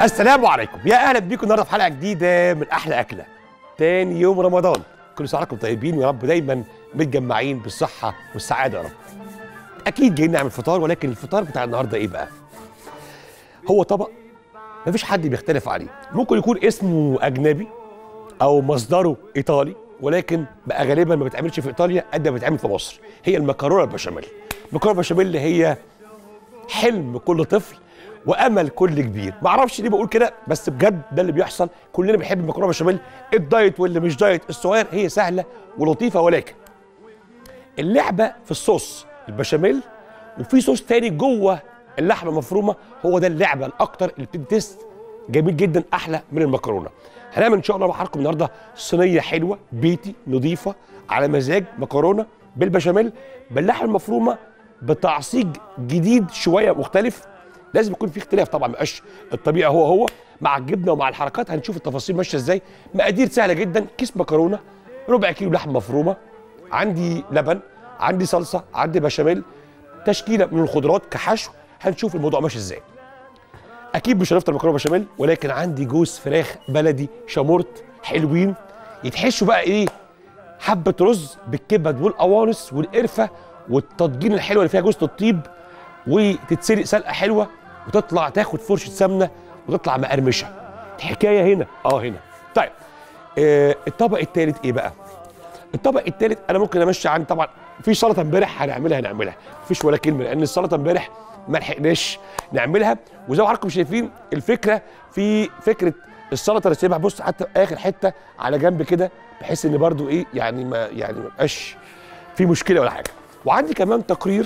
السلام عليكم يا اهلا بيكم النهارده في حلقه جديده من احلى اكله تاني يوم رمضان كل سنه وانتم طيبين ويا رب دايما متجمعين بالصحه والسعاده يا رب اكيد جايين نعمل فطار ولكن الفطار بتاع النهارده ايه بقى هو طبق مفيش حد بيختلف عليه ممكن يكون اسمه اجنبي او مصدره ايطالي ولكن بقى غالبا ما بتعملش في ايطاليا قد ما بتعمل في مصر هي المكرونه البشاميل المكرونه البشاميل اللي هي حلم كل طفل وامل كل كبير ما اعرفش ليه بقول كده بس بجد ده اللي بيحصل كلنا بنحب المكرونه بشاميل الدايت واللي مش دايت الصغير هي سهله ولطيفه ولكن اللعبه في الصوص البشاميل وفي صوص تاني جوه اللحمه المفرومه هو ده اللعبه الاكتر اللي بتدي تيست جميل جدا احلى من المكرونه هنعمل ان شاء الله مع حضراتكم النهارده صينيه حلوه بيتي نظيفه على مزاج مكرونه بالبشاميل باللحمه المفرومه بتعصيج جديد شويه مختلف لازم يكون في اختلاف طبعا ما يبقاش الطبيعي هو هو مع الجبنه ومع الحركات هنشوف التفاصيل ماشيه ازاي مقادير سهله جدا كيس مكرونه ربع كيلو لحمه مفرومه عندي لبن عندي صلصه عندي بشاميل تشكيله من الخضروات كحشو هنشوف الموضوع ماشي ازاي اكيد مش هنفطر مكرونه بشاميل ولكن عندي جوز فراخ بلدي شامورت حلوين يتحشوا بقى ايه حبه رز بالكبد والقوانص والقرفه والتطجين الحلوه اللي فيها جوز الطيب وتتسلق سلقه حلوه وتطلع تاخد فرشه سمنه وتطلع مقرمشه الحكايه هنا اه هنا طيب آه الطبق الثالث ايه بقى الطبق الثالث انا ممكن امشي عن طبعا في سلطه امبارح هنعملها هنعملها مفيش ولا كلمه لان السلطه امبارح ما لحقناش نعملها وزي ما حضراتكم شايفين الفكره في فكره السلطه اللي سيبها بص حتى اخر حته على جنب كده بحيث ان برضو ايه يعني ما يعني ما يبقاش في مشكله ولا حاجه وعندي كمان تقرير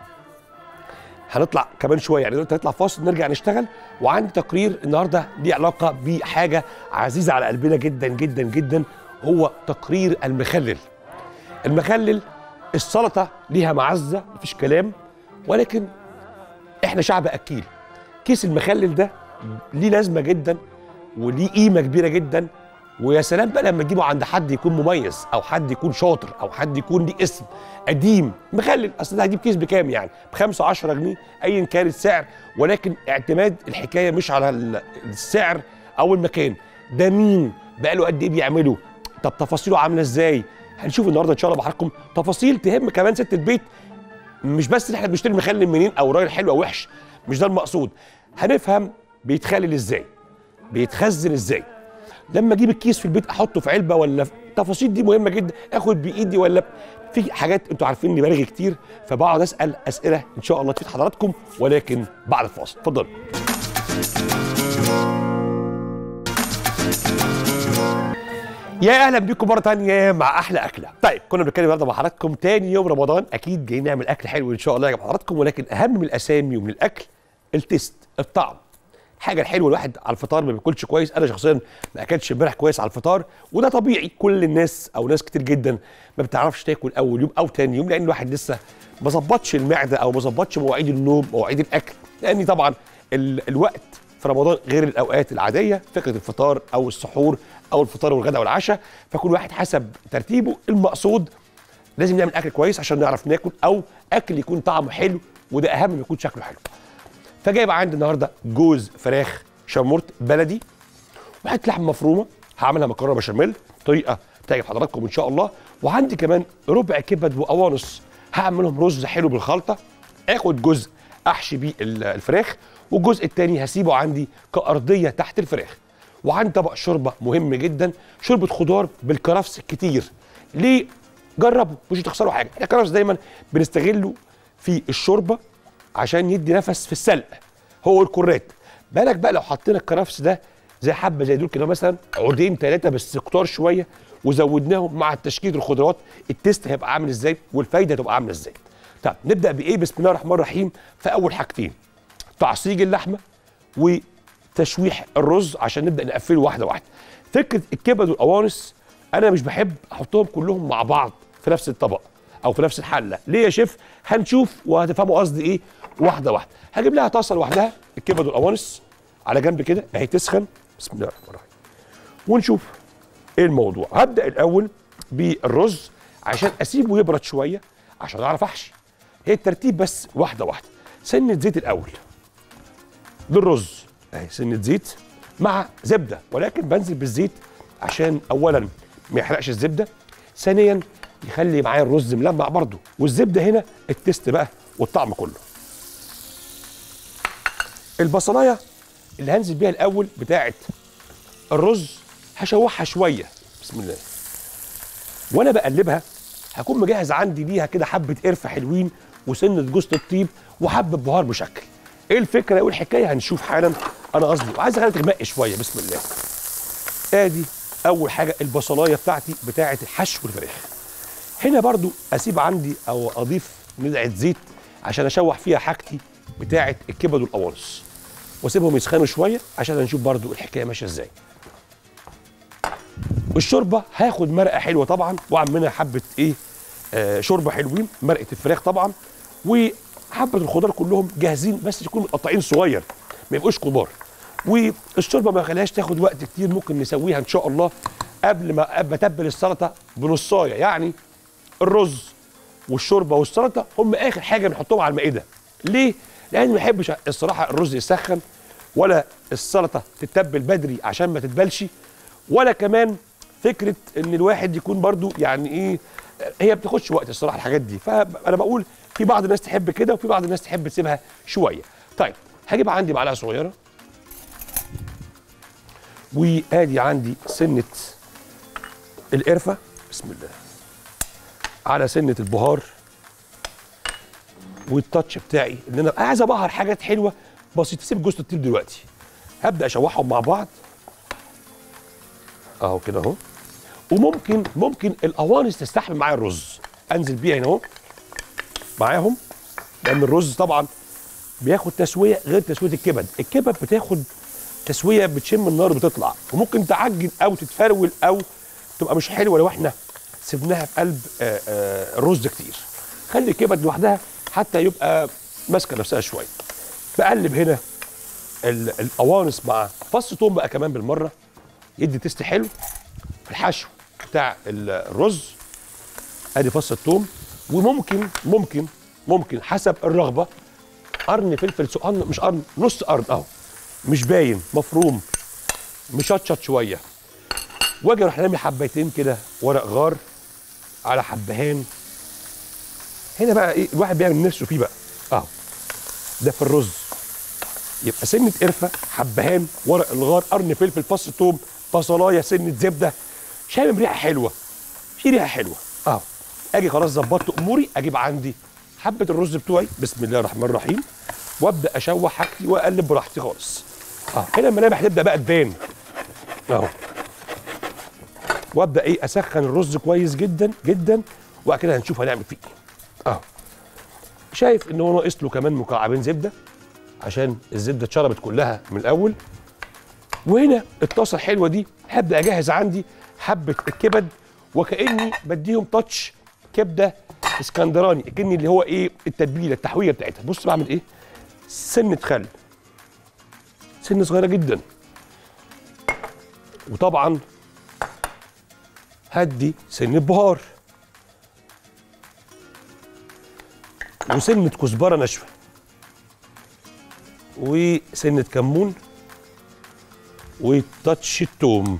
هنطلع كمان شويه يعني دلوقتي هنطلع فاصل نرجع نشتغل وعندي تقرير النهارده ليه علاقه بحاجه عزيزه على قلبنا جدا جدا جدا هو تقرير المخلل المخلل السلطه ليها معزه مفيش كلام ولكن احنا شعب اكيل كيس المخلل ده ليه لازمه جدا وليه قيمه كبيره جدا ويا سلام بقى لما تجيبه عند حد يكون مميز او حد يكون شاطر او حد يكون ليه اسم قديم مخلل اصل ده هجيب كيس بكام يعني ب 5 10 جنيه ايا كان السعر ولكن اعتماد الحكايه مش على السعر او المكان ده مين بقاله قد ايه بيعمله طب تفاصيله عامله ازاي هنشوف النهارده ان شاء الله بحضراتكم تفاصيل تهم كمان ست البيت مش بس ان احنا بنشتري مخلل منين او راجل حلو او وحش مش ده المقصود هنفهم بيتخلل ازاي بيتخزن ازاي لما اجيب الكيس في البيت احطه في علبه ولا في التفاصيل دي مهمه جدا اخد بايدي ولا في حاجات انتوا عارفين اني برغي كتير فبقعد اسال اسئله ان شاء الله تفيد حضراتكم ولكن بعد الفاصل اتفضلوا يا اهلا بيكم مره تانية مع احلى اكله طيب كنا بنتكلم النهارده مع حضراتكم تاني يوم رمضان اكيد جايين نعمل اكل حلو ان شاء الله يا جماعه حضراتكم ولكن اهم من الاسامي ومن الاكل التيست الطعم الحاجه الحلوه الواحد على الفطار ما بياكلش كويس انا شخصيا ما اكلتش امبارح كويس على الفطار وده طبيعي كل الناس او ناس كتير جدا ما بتعرفش تاكل اول يوم او تاني يوم لان الواحد لسه ما ظبطش المعده او ما ظبطش مواعيد النوم مواعيد الاكل لان طبعا ال الوقت في رمضان غير الاوقات العاديه فكره الفطار او السحور او الفطار والغداء والعشاء فكل واحد حسب ترتيبه المقصود لازم نعمل اكل كويس عشان نعرف ناكل او اكل يكون طعمه حلو وده اهم من يكون شكله حلو فجايب عندي النهارده جوز فراخ شمورت بلدي وحته لحمه مفرومه هعملها مكرونه بشاميل طريقه تعجب حضراتكم ان شاء الله وعندي كمان ربع كبد وقوانص هعملهم رز حلو بالخلطه اخد جزء احشي بيه الفراخ والجزء الثاني هسيبه عندي كارضيه تحت الفراخ وعندي طبق شوربه مهم جدا شوربه خضار بالكرفس كتير ليه جربوا مش هتخسروا حاجه الكرفس دايما بنستغله في الشوربه عشان يدي نفس في السلق هو الكرات بالك بقى لو حطينا الكرفس ده زي حبه زي دول كده مثلا عودين ثلاثه بس كتار شويه وزودناهم مع تشكيل الخضروات التيست هيبقى عامل ازاي والفايده هتبقى عامله ازاي طب نبدا بايه بسم الله الرحمن الرحيم في اول حاجتين تعصيج اللحمه وتشويح الرز عشان نبدا نقفله واحده واحده فكره الكبد والقوانص انا مش بحب احطهم كلهم مع بعض في نفس الطبق او في نفس الحله ليه يا شيف هنشوف وهتفهموا قصدي ايه واحده واحده هجيب لها طاسه لوحدها الكبد والقوانص على جنب كده اهي تسخن بسم الله الرحمن الرحيم ونشوف ايه الموضوع هبدا الاول بالرز عشان اسيبه يبرد شويه عشان اعرف احشي هي الترتيب بس واحده واحده سنه زيت الاول للرز اهي سنه زيت مع زبده ولكن بنزل بالزيت عشان اولا ما يحرقش الزبده ثانيا يخلي معايا الرز ملمع برضه والزبده هنا التست بقى والطعم كله البصلايه اللي هنزل بيها الاول بتاعه الرز هشوحها شويه بسم الله وانا بقلبها هكون مجهز عندي ليها كده حبه قرفه حلوين وسنه جوز الطيب وحبه بهار بشكل ايه الفكره وايه الحكايه هنشوف حالا انا قصدي وعايز اخليها تغمق شويه بسم الله ادي اول حاجه البصلايه بتاعتي بتاعه الحشو الفراخ هنا برضو اسيب عندي او اضيف ندعه زيت عشان اشوح فيها حاجتي بتاعه الكبد والقوانص واسيبهم يسخنوا شويه عشان نشوف برضو الحكايه ماشيه ازاي الشوربه هاخد مرقه حلوه طبعا واعمل منها حبه ايه آه شوربه حلوين مرقه الفراخ طبعا وحبه الخضار كلهم جاهزين بس يكونوا متقطعين صغير ما يبقوش كبار والشوربه ما خليهاش تاخد وقت كتير ممكن نسويها ان شاء الله قبل ما بتبل السلطه بنصايه يعني الرز والشوربه والسلطه هم اخر حاجه بنحطهم على المائده ليه لان ما بحبش الصراحه الرز يسخن ولا السلطه تتبل بدري عشان ما تتبلش ولا كمان فكره ان الواحد يكون برضو يعني ايه هي بتاخدش وقت الصراحه الحاجات دي فانا بقول في بعض الناس تحب كده وفي بعض الناس تحب تسيبها شويه طيب هجيب عندي معلقه صغيره وادي عندي سنه القرفه بسم الله على سنه البهار والتاتش بتاعي ان انا عايز ابهر حاجات حلوه بسيطه سيب جوز الطيب دلوقتي هبدا اشوحهم مع بعض اهو كده اهو وممكن ممكن القوانص تستحمل معايا الرز انزل بيها هنا اهو معاهم لان الرز طبعا بياخد تسويه غير تسويه الكبد الكبد بتاخد تسويه بتشم النار بتطلع وممكن تعجن او تتفرول او تبقى مش حلوه لو احنا سيبناها في قلب آآ آآ الرز كتير خلي الكبد لوحدها حتى يبقى ماسكه نفسها شويه بقلب هنا القوانص مع فص توم بقى كمان بالمره يدي تيست حلو في الحشو بتاع الرز ادي فص الثوم وممكن ممكن ممكن حسب الرغبه قرن فلفل سقن مش قرن نص قرن اهو مش باين مفروم مشطشط شويه واجي اروح رامي حبيتين كده ورق غار على حبهان هنا بقى ايه الواحد بيعمل نفسه فيه بقى اهو ده في الرز يبقى سنه قرفه حبهان ورق الغار قرن فلفل فص ثوم بصلايه سنه زبده شامم ريحه حلوه في ريحه حلوه اهو اجي خلاص ظبطت اموري اجيب عندي حبه الرز بتوعي بسم الله الرحمن الرحيم وابدا اشوح حاجتي واقلب براحتي خالص اه هنا الملامح تبدا بقى تبان اهو وابدا ايه اسخن الرز كويس جدا جدا وبعد كده هنشوف هنعمل فيه ايه اهو شايف ان هو ناقص له كمان مكعبين زبده عشان الزبده اتشربت كلها من الاول وهنا الطاسه الحلوه دي هبدا اجهز عندي حبه الكبد وكاني بديهم تاتش كبده اسكندراني كاني اللي هو ايه التتبيله التحويه بتاعتها بص بعمل ايه سنه خل سنه صغيره جدا وطبعا هدي سنه بهار وسنه كزبره ناشفه وسنه كمون وتاتش التوم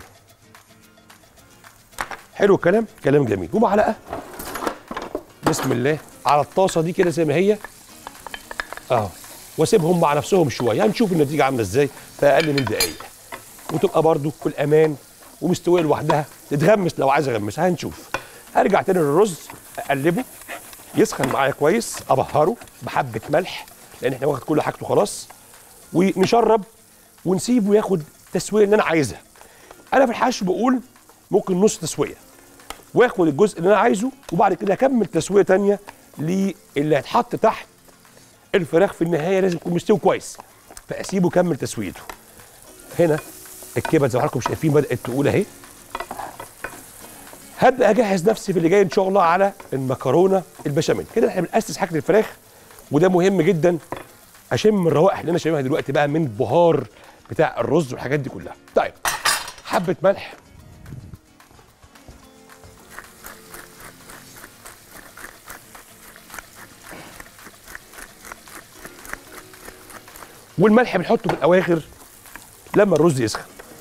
حلو الكلام كلام جميل ومعلقه بسم الله على الطاسه دي كده زي ما هي اهو واسيبهم مع نفسهم شويه هنشوف النتيجه عامله ازاي في اقل من دقايق وتبقى برده في الامان ومستويه لوحدها تتغمس لو عايز اغمسها هنشوف هرجع تاني للرز اقلبه يسخن معايا كويس ابهره بحبه ملح لان احنا واخد كل حاجته خلاص ونشرب ونسيبه ياخد التسويه اللي انا عايزها انا في الحشو بقول ممكن نص تسويه واخد الجزء اللي انا عايزه وبعد كده اكمل تسويه تانية للي هيتحط تحت الفراخ في النهايه لازم يكون مستوي كويس فاسيبه يكمل تسويته هنا الكبد زي ما حضراتكم شايفين بدات تقول اهي هبدا اجهز نفسي في اللي جاي ان شاء الله على المكرونه البشاميل كده احنا بناسس حاجه الفراخ وده مهم جدا اشم الروائح اللي انا شايفها دلوقتي بقى من بهار بتاع الرز والحاجات دي كلها طيب حبه ملح والملح بنحطه في الاواخر لما الرز يسخن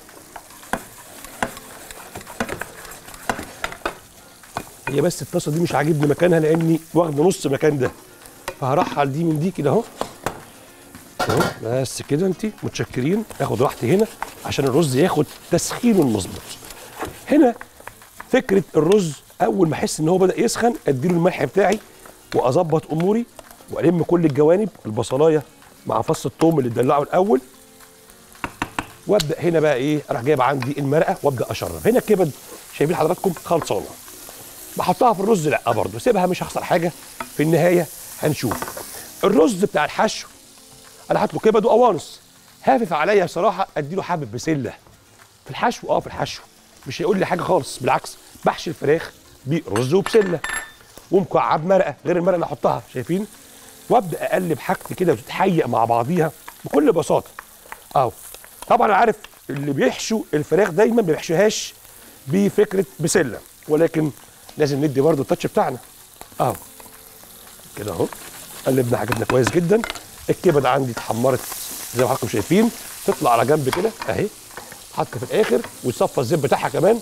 هي بس الطاسه دي مش عاجبني مكانها لاني واخده نص مكان ده فهرحل دي من دي كده اهو اهو بس كده انت متشكرين اخد راحتي هنا عشان الرز ياخد تسخينه المظبوط هنا فكره الرز اول ما احس ان هو بدا يسخن اديله الملح بتاعي واظبط اموري والم كل الجوانب البصلايه مع فص الثوم اللي اتدلعه الاول وابدا هنا بقى ايه اروح جايب عندي المرقه وابدا اشرب هنا الكبد شايفين حضراتكم خلصانه بحطها في الرز لا برضه سيبها مش هخسر حاجه في النهايه هنشوف الرز بتاع الحشو انا هات له كبد وقوانص هافف عليا بصراحه اديله حبه بسله في الحشو اه في الحشو مش هيقول لي حاجه خالص بالعكس بحشي الفراخ برز وبسله ومكعب مرقه غير المرقه اللي احطها شايفين وابدا اقلب حاجتي كده وتتحيق مع بعضيها بكل بساطه اهو طبعا انا عارف اللي بيحشوا الفراخ دايما ما بيحشوهاش بفكره بسله ولكن لازم ندي برضو التاتش بتاعنا اهو كده اهو قلبنا حاجتنا كويس جدا الكبد عندي اتحمرت زي ما حضراتكم شايفين تطلع على جنب كده اهي حط في الاخر ويصفى الزيت بتاعها كمان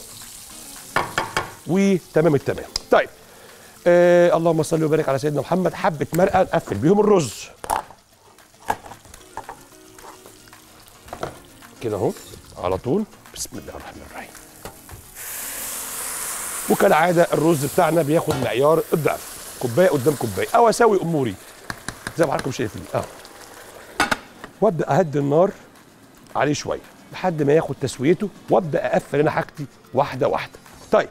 وتمام التمام طيب آه اللهم صل وبارك على سيدنا محمد حبه مرقه نقفل بيهم الرز كده اهو على طول بسم الله الرحمن الرحيم وكالعاده الرز بتاعنا بياخد معيار الضعف كوبايه قدام كوبايه او اسوي اموري زي ما حضراتكم شايفين اهو وابدا اهدي النار عليه شويه لحد ما ياخد تسويته وابدا اقفل انا حاجتي واحده واحده طيب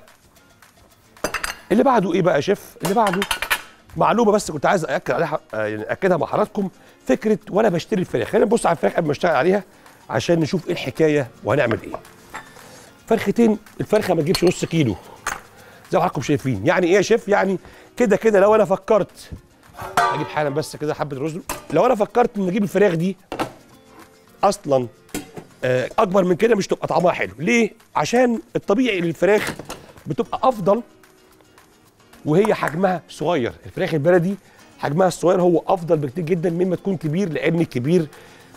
اللي بعده ايه بقى يا شيف اللي بعده معلومه بس كنت عايز ااكد عليها آه، يعني اكدها مع حضراتكم فكره وانا بشتري الفراخ خلينا نبص على الفراخ قبل ما اشتغل عليها عشان نشوف ايه الحكايه وهنعمل ايه فرختين الفرخه ما تجيبش نص كيلو زي ما حضراتكم شايفين يعني ايه يا شيف يعني كده كده لو انا فكرت اجيب حالا بس كده حبه رز لو انا فكرت ان اجيب الفراخ دي اصلا آه، اكبر من كده مش تبقى طعمها حلو ليه عشان الطبيعي للفراخ بتبقى افضل وهي حجمها صغير الفراخ البلدي حجمها الصغير هو افضل بكتير جدا مما تكون كبير لان الكبير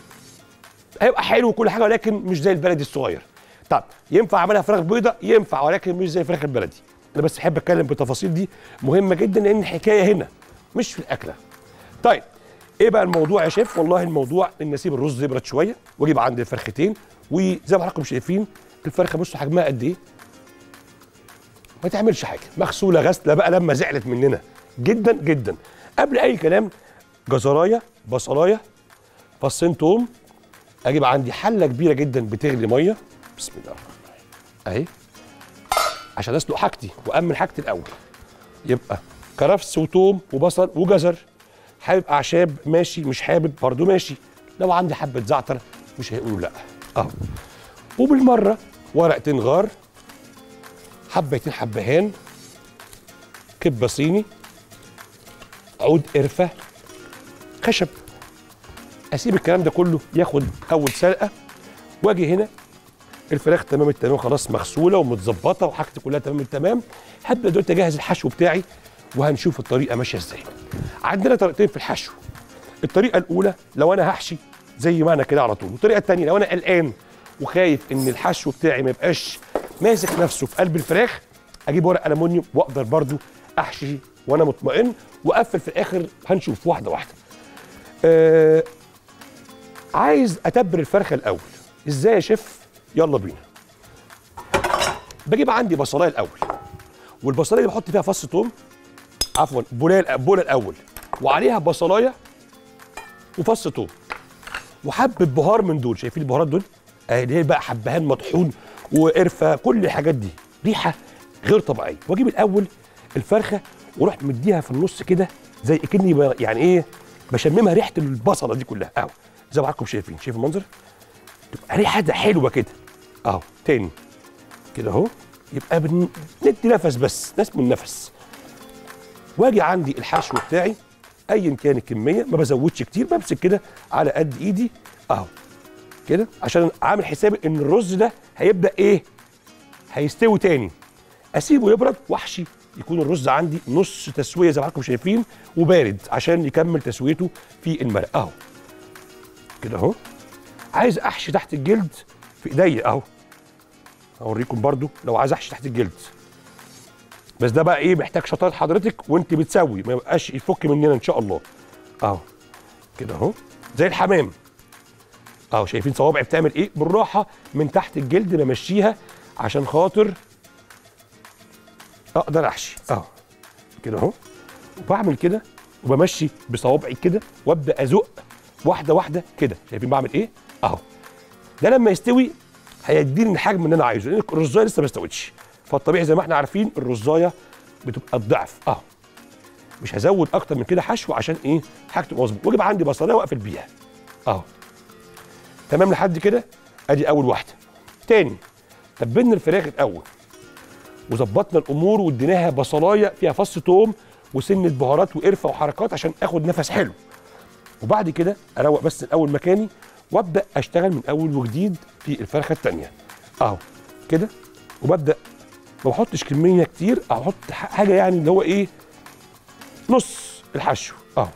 هيبقى حلو وكل حاجه ولكن مش زي البلدي الصغير طب ينفع اعملها فراخ بيضه ينفع ولكن مش زي الفراخ البلدي انا بس احب اتكلم بالتفاصيل دي مهمه جدا لان الحكايه هنا مش في الاكله طيب ايه بقى الموضوع يا شيف والله الموضوع ان اسيب الرز يبرد شويه واجيب عندي الفرختين وزي ما حضراتكم شايفين الفرخه بصوا حجمها قد ايه ما تعملش حاجه مغسوله غسله بقى لما زعلت مننا جدا جدا قبل اي كلام جزرايه بصلايه فصين توم اجيب عندي حله كبيره جدا بتغلي ميه بسم الله الرحمن الرحيم اهي عشان اسلق حاجتي وامن حاجتي الاول يبقى كرفس وتوم وبصل وجزر حابب اعشاب ماشي مش حابب برضه ماشي لو عندي حبه زعتر مش هيقولوا لا اهو وبالمره ورقتين غار حبتين حبهان كبه صيني عود قرفه خشب اسيب الكلام ده كله ياخد اول سلقه واجي هنا الفراخ تمام التمام خلاص مغسوله ومتظبطه وحاجتي كلها تمام التمام هبدا دلوقتي اجهز الحشو بتاعي وهنشوف الطريقه ماشيه ازاي عندنا طريقتين في الحشو الطريقه الاولى لو انا هحشي زي ما انا كده على طول والطريقه الثانيه لو انا قلقان وخايف ان الحشو بتاعي ما يبقاش ماسك نفسه في قلب الفراخ اجيب ورق المونيوم واقدر برضو احشي وانا مطمئن واقفل في الاخر هنشوف واحده واحده آه عايز اتبر الفرخه الاول ازاي يا شيف يلا بينا بجيب عندي بصلايه الاول والبصلايه اللي بحط فيها فص ثوم عفوا بوله بوله الاول وعليها بصلايه وفص ثوم وحبه بهار من دول شايفين البهارات دول اهي اللي هي بقى حبهان مطحون وقرفه كل الحاجات دي ريحه غير طبيعيه واجيب الاول الفرخه واروح مديها في النص كده زي كاني ب- يعني ايه بشممها ريحه البصله دي كلها اهو زي ما حضراتكم شايفين شايف المنظر تبقى ريحه حلوه كده اهو تاني كده اهو يبقى بن- ندي نفس بس نسمو النفس واجي عندي الحشو بتاعي ايا كان الكميه ما بزودش كتير بمسك كده على قد ايدي اهو كده عشان عامل حسابي ان الرز ده هيبدا ايه هيستوي تاني اسيبه يبرد واحشي يكون الرز عندي نص تسويه زي ما حضراتكم شايفين وبارد عشان يكمل تسويته في المرق اهو كده اهو عايز احشي تحت الجلد في ايديا اهو اوريكم برضو لو عايز احشي تحت الجلد بس ده بقى ايه محتاج شطاره حضرتك وانت بتسوي ما يبقاش يفك مننا ان شاء الله اهو كده اهو زي الحمام اهو شايفين صوابعي بتعمل ايه بالراحه من تحت الجلد بمشيها عشان خاطر اقدر احشي اهو كده اهو وبعمل كده وبمشي بصوابعي كده وابدا ازق واحده واحده كده شايفين بعمل ايه اهو ده لما يستوي هيديني الحجم اللي انا عايزه لان الرزايه لسه ما استوتش فالطبيعي زي ما احنا عارفين الرزايه بتبقى الضعف اه مش هزود اكتر من كده حشو عشان ايه حاجته مظبوط ويبقى عندي بصلايه واقفل بيها اهو تمام لحد كده ادي اول واحده تاني تبلنا الفراخ الاول وظبطنا الامور واديناها بصلايه فيها فص توم وسنه بهارات وقرفه وحركات عشان اخد نفس حلو وبعد كده اروق بس الاول مكاني وابدا اشتغل من اول وجديد في الفرخه الثانيه اهو كده وببدا ما بحطش كميه كتير احط ح- حاجه يعني اللي هو ايه نص الحشو اهو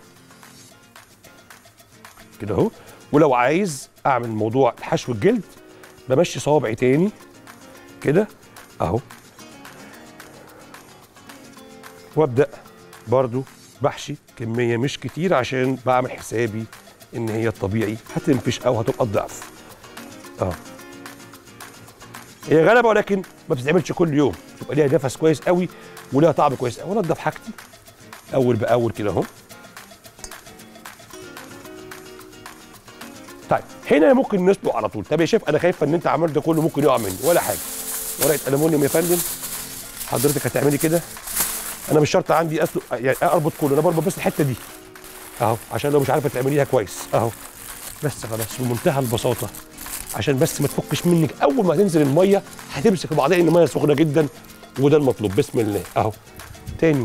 كده اهو ولو عايز اعمل موضوع الحشو الجلد بمشي صوابعي تاني كده اهو وابدا برضو بحشي كميه مش كتير عشان بعمل حسابي ان هي الطبيعي هتنفش او هتبقى الضعف اه هي غلبه ولكن ما بتتعملش كل يوم تبقى ليها نفس كويس قوي وليها طعم كويس قوي انضف حاجتي اول باول كده اهو طيب هنا ممكن نسلق على طول طب يا شيف انا خايف ان انت عملت ده كله ممكن يقع مني ولا حاجه ورقه الومنيوم يا فندم حضرتك هتعملي كده انا مش شرط عندي اسلق يعني اربط كله انا بربط بس الحته دي اهو عشان لو مش عارفه تعمليها كويس اهو بس خلاص بمنتهى البساطه عشان بس ما تفكش منك اول ما تنزل الميه هتمسك في بعضها ان الميه سخنه جدا وده المطلوب بسم الله اهو تاني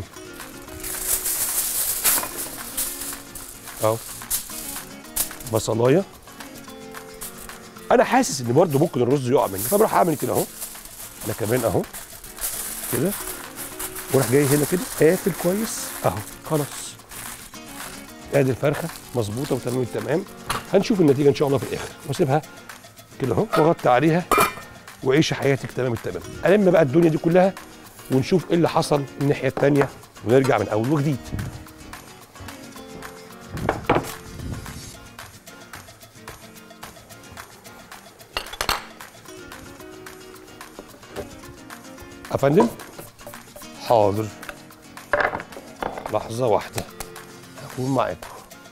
اهو بصلايه انا حاسس ان برده ممكن الرز يقع مني فبروح اعمل كده اهو انا كمان اهو كده وراح جاي هنا كده قافل كويس اهو خلاص ادي الفرخه مظبوطه وتمام التمام هنشوف النتيجه ان شاء الله في الاخر واسيبها كده اهو واغطي عليها وعيش حياتك تمام التمام الم بقى الدنيا دي كلها ونشوف ايه اللي حصل الناحيه الثانيه ونرجع من اول وجديد افندم حاضر لحظه واحده هكون معاكم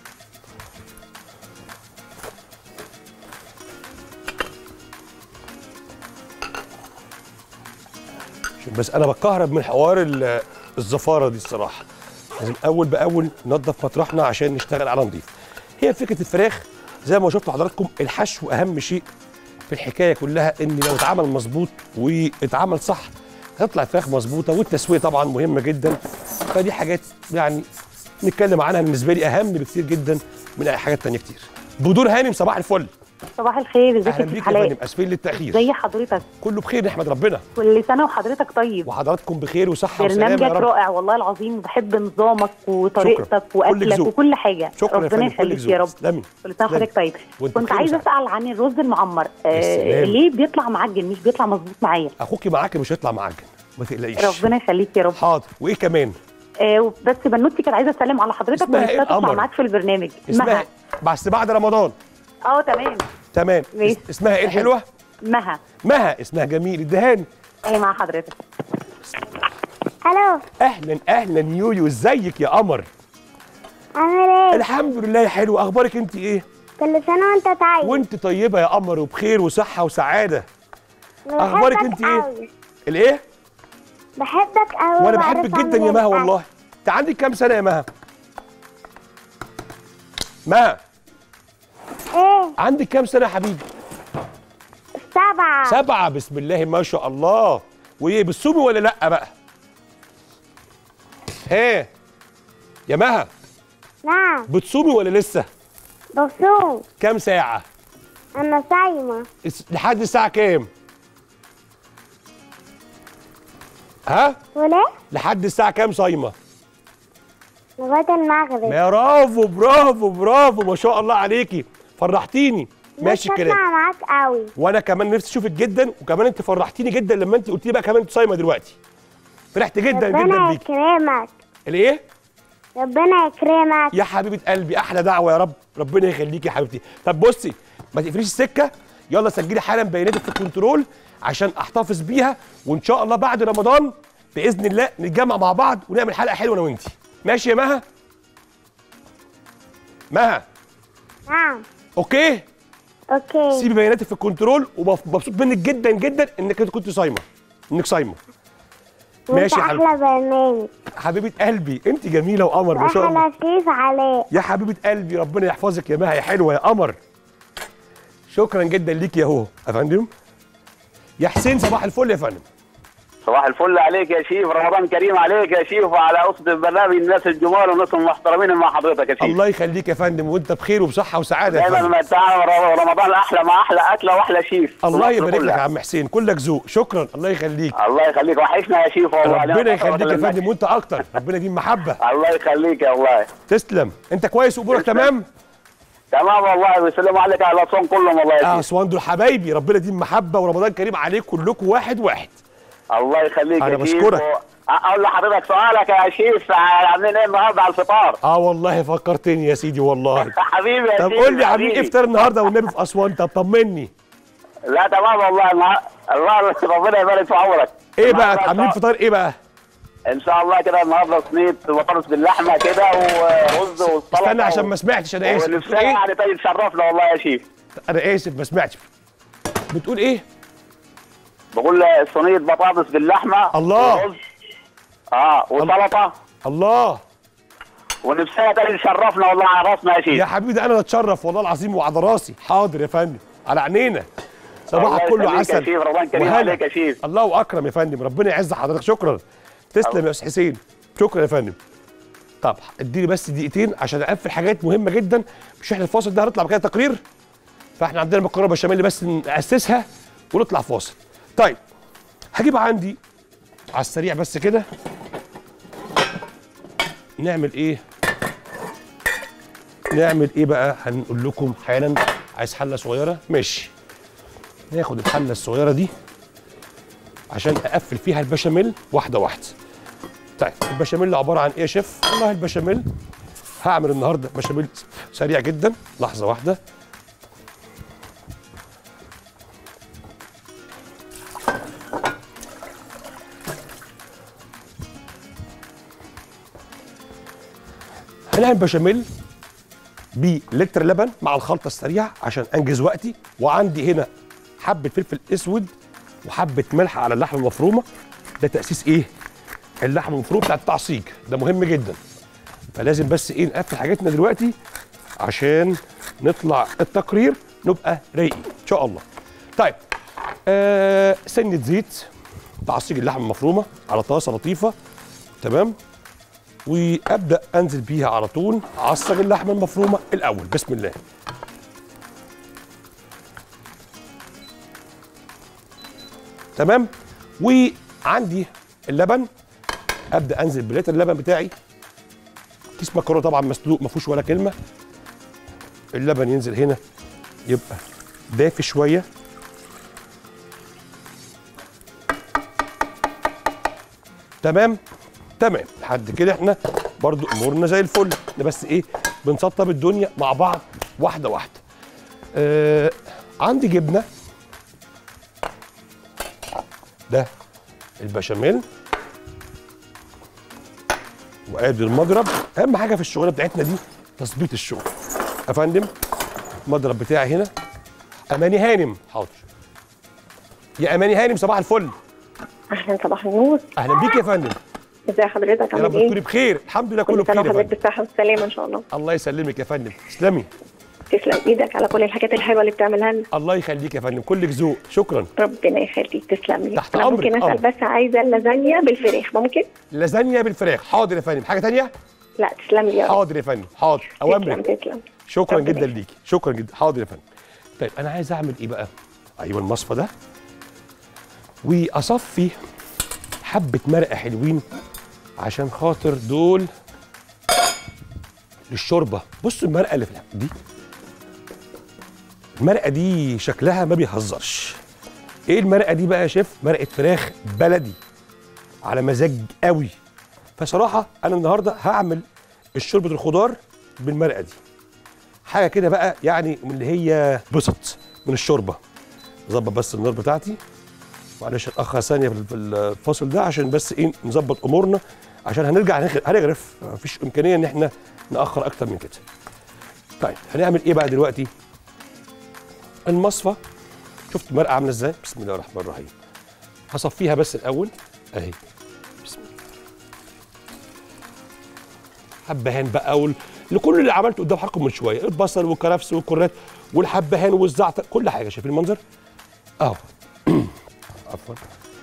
عشان بس انا بتكهرب من حوار ال- الزفاره دي الصراحه لازم اول باول ننظف مطرحنا عشان نشتغل على نظيف هي فكره الفراخ زي ما شفتوا حضراتكم الحشو اهم شيء في الحكايه كلها ان لو اتعمل مظبوط واتعمل صح هتطلع الفراخ مظبوطه والتسويه طبعا مهمه جدا فدي حاجات يعني نتكلم عنها بالنسبه لي اهم بكتير جدا من اي حاجات تانية كتير بدور هانم صباح الفل صباح الخير ازيك اهلا يا بيك شيخ يا فندم حلاء اسفين للتاخير زي حضرتك كله بخير نحمد ربنا كل سنه وحضرتك طيب وحضراتكم بخير وصحه وسلامه برنامجك يا رب رائع والله العظيم وبحب نظامك وطريقتك كلك واكلك ذوق. وكل حاجه شكرا يا ربنا فندم كلك يخليك يا رب تسلمي كل سنه وحضرتك طيب وانت كنت بخير عايزه وسعادة. اسال عن الرز المعمر آه سلام. ليه بيطلع معجن مش بيطلع مظبوط معايا اخوكي معاك مش هيطلع معجن ما تقلقيش ربنا يخليك يا رب حاضر وايه كمان آه بس بنوتي كانت عايزه اسلم على حضرتك اسمها إيه ونفسها تطلع القمر؟ معاك في البرنامج اسمها مها إيه؟ بس بعد رمضان اه تمام تمام ماشي. اس- اسمها ايه الحلوه مها مها اسمها جميل ادهاني ايه مع حضرتك الو اهلا اهلا يويو ازيك يا قمر عامل ايه الحمد لله يا حلو اخبارك انت ايه كل سنه وانت طيب وانت طيبه يا قمر وبخير وصحه وسعاده أنا أخبارك بحبك أنت إيه؟ أوي. الايه بحبك قوي وانا بحبك جدا يا مها والله انت عندك كام سنه يا مها مها ايه عندك كام سنه يا حبيبي سبعة سبعة بسم الله ما شاء الله وايه بتصومي ولا لا بقى ها يا مها نعم بتصومي ولا لسه بصوم كام ساعة انا صايمة اس- لحد الساعة كام ها وليه لحد الساعة كام صايمة لغاية المغرب برافو برافو برافو ما شاء الله عليكي فرحتيني ماشي نفسي الكلام اطلع معاك قوي وانا كمان نفسي اشوفك جدا وكمان انت فرحتيني جدا لما انت قلت لي بقى كمان انت صايمه دلوقتي فرحت جدا جدا ربنا بيك يكرمك الايه ربنا يكرمك يا حبيبه قلبي احلى دعوه يا رب ربنا يخليكي يا حبيبتي طب بصي ما تقفليش السكه يلا سجلي حالا بياناتك في الكنترول عشان احتفظ بيها وان شاء الله بعد رمضان باذن الله نتجمع مع بعض ونعمل حلقه حلوه انا وانتي ماشي يا مها مها نعم اوكي اوكي سيبي بياناتك في الكنترول ومبسوط منك جدا جدا انك انت كنت صايمه انك صايمه وانت ماشي يا حبيبتي احلى برنامج حبيبه قلبي انت جميله وقمر ما شاء الله احلى شيف علاء يا حبيبه قلبي ربنا يحفظك يا مها يا حلوه يا قمر شكرا جدا ليك يا هو يا فندم يا حسين صباح الفل يا فندم صباح الفل عليك يا شيف رمضان كريم عليك يا شيف وعلى أسرة البرنامج الناس الجمال والناس المحترمين مع حضرتك يا شيف الله يخليك يا فندم وانت بخير وبصحه وسعاده يا دايما فندم متعنا رمضان احلى مع احلى اكله واحلى شيف الله مصر يبارك لك كلها. يا عم حسين كلك ذوق شكرا الله يخليك الله يخليك وحشنا يا شيف والله ربنا أنا يخليك يا أكلمك. فندم وانت اكتر ربنا يديم محبه الله يخليك يا الله تسلم انت كويس وامورك تسلم. تمام تمام والله ويسلموا عليك على الأسوان كلهم والله يا اه شيف اسوان دول حبايبي ربنا يديم محبه ورمضان كريم عليكم كلكم واحد واحد الله يخليك أنا يا شيف بشكرك. و- اقول لحضرتك سؤالك يا شيف عاملين ايه النهارده على الفطار اه والله فكرتني يا سيدي والله حبيبي يا طب شيف قول لي عاملين ايه حبيبي. افطار النهارده والنبي في اسوان طب طمني لا تمام والله النهار- الله ربنا يبارك في عمرك ايه بقى النهاردة عاملين إن شاء- فطار ايه بقى ان شاء الله كده النهارده صينيه بطاطس باللحمه كده ورز والسلطه استنى عشان ما سمعتش انا اسف بتقول ونفسنا ايه يعني طيب تشرفنا والله يا شيف انا اسف ما سمعتش بتقول ايه بقول صينيه بطاطس باللحمه الله. ورز اه وسلطه الله ونفسنا تاني تشرفنا والله على راسنا يا شيف يا حبيبي ده انا اتشرف والله العظيم وعلى راسي حاضر يا فندم على عينينا الله صباحك كله يخليك يا عسل شيف رمضان كريم وهلا. عليك يا شيف الله اكرم يا فندم ربنا يعز حضرتك شكرا تسلم يا استاذ حسين شكرا يا فندم طب اديني بس دقيقتين عشان اقفل حاجات مهمه جدا مش احنا الفاصل ده هنطلع بكده تقرير فاحنا عندنا مكرونه بشاميل بس ناسسها ونطلع فاصل طيب هجيب عندي على السريع بس كده نعمل ايه نعمل ايه بقى هنقول لكم حالا عايز حله صغيره ماشي ناخد الحله الصغيره دي عشان اقفل فيها البشاميل واحده واحده طيب البشاميل عباره عن ايه يا شيف والله البشاميل هعمل النهارده بشاميل سريع جدا لحظه واحده هنعمل بشاميل بلتر لبن مع الخلطه السريعه عشان انجز وقتي وعندي هنا حبه فلفل اسود وحبه ملح على اللحمه المفرومه ده تاسيس ايه اللحمه المفرومه بتاع التعصيج ده مهم جدا فلازم بس ايه نقفل حاجتنا دلوقتي عشان نطلع التقرير نبقى رايقين ان شاء الله طيب آه سنه زيت تعصيج اللحمه المفرومه على طاسه لطيفه تمام وابدا انزل بيها على طول اعصج اللحمه المفرومه الاول بسم الله تمام وعندي اللبن ابدا انزل بلتر اللبن بتاعي كيس مكرونه طبعا مسلوق ما فيهوش ولا كلمه اللبن ينزل هنا يبقى دافي شويه تمام تمام لحد كده احنا برضو امورنا زي الفل احنا بس ايه بنسطب الدنيا مع بعض واحده واحده آه عندي جبنه ده البشاميل وادي المضرب اهم حاجه في الشغلانه بتاعتنا دي تظبيط الشغل يا فندم المضرب بتاعي هنا اماني هانم حاضر يا اماني هانم صباح الفل اهلا صباح النور اهلا بيك يا فندم ازي حضرتك يا رب عامل تكوني ايه بخير الحمد لله كله كل سنه بخير يا وحضرتك فندم بالصحه والسلامه ان شاء الله الله يسلمك يا فندم تسلمي تسلم ايدك على كل الحاجات الحلوه اللي بتعملها لنا الله يخليك يا فندم كلك ذوق شكرا ربنا يخليك تسلم لي تحت انا أمرك، ممكن أمر. اسال بس عايزه اللازانيا بالفراخ ممكن لازانيا بالفراخ حاضر يا فندم حاجه تانية لا تسلم لي يا رب حاضر يا فندم حاضر اوامرك تسلم تسلم شكرا ربنا جدا يخليك. ليكي شكرا جدا حاضر يا فندم طيب انا عايز اعمل ايه بقى ايوه المصفى ده واصفي حبه مرقه حلوين عشان خاطر دول للشوربه بصوا المرقه اللي في الحب دي المرقه دي شكلها ما بيهزرش ايه المرقه دي بقى يا شيف مرقه فراخ بلدي على مزاج قوي فصراحه انا النهارده هعمل الشوربه الخضار بالمرقه دي حاجه كده بقى يعني من اللي هي بسط من الشوربه نظبط بس النار بتاعتي معلش اتاخر ثانيه في في الفاصل ده عشان بس ايه نظبط امورنا عشان هنرجع هنغ- هنغرف مفيش امكانيه ان احنا ناخر اكتر من كده طيب هنعمل ايه بقى دلوقتي المصفى شفت المرقه عامله ازاي بسم الله الرحمن الرحيم هصفيها بس الاول اهي بسم الله حبهان بقى وال... لكل اللي عملته قدام حضراتكم من شويه البصل والكرفس والكرات والحبهان والزعتر كل حاجه شايفين المنظر اهو عفوا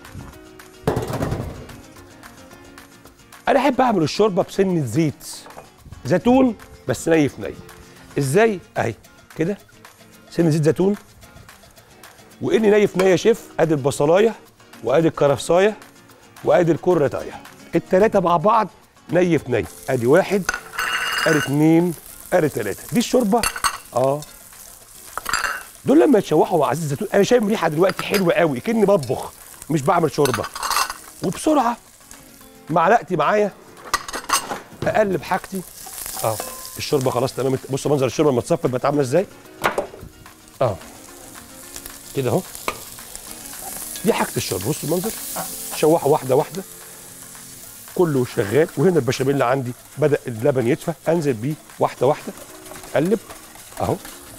انا احب اعمل الشوربه بسنه زيت زيتون بس ني في ني ازاي اهي كده سنه زيت زيتون واني ني في ني يا شيف ادي البصلايه وادي الكرفسايه وادي الكرتايه التلاته مع بعض ني في ني ادي واحد ادي اتنين ادي تلاته دي الشوربه اه دول لما يتشوحوا مع زيت زيتون انا شايف ريحه دلوقتي حلوه قوي كاني بطبخ مش بعمل شوربه وبسرعه معلقتي معايا اقلب حاجتي اه الشوربه خلاص تمام بص منظر الشوربه لما تصفت بقت عامله ازاي اه كده اهو دي حاجه الشوربه بص المنظر شوحه واحده واحده كله شغال وهنا البشاميل اللي عندي بدا اللبن يدفى انزل بيه واحده واحده اقلب اهو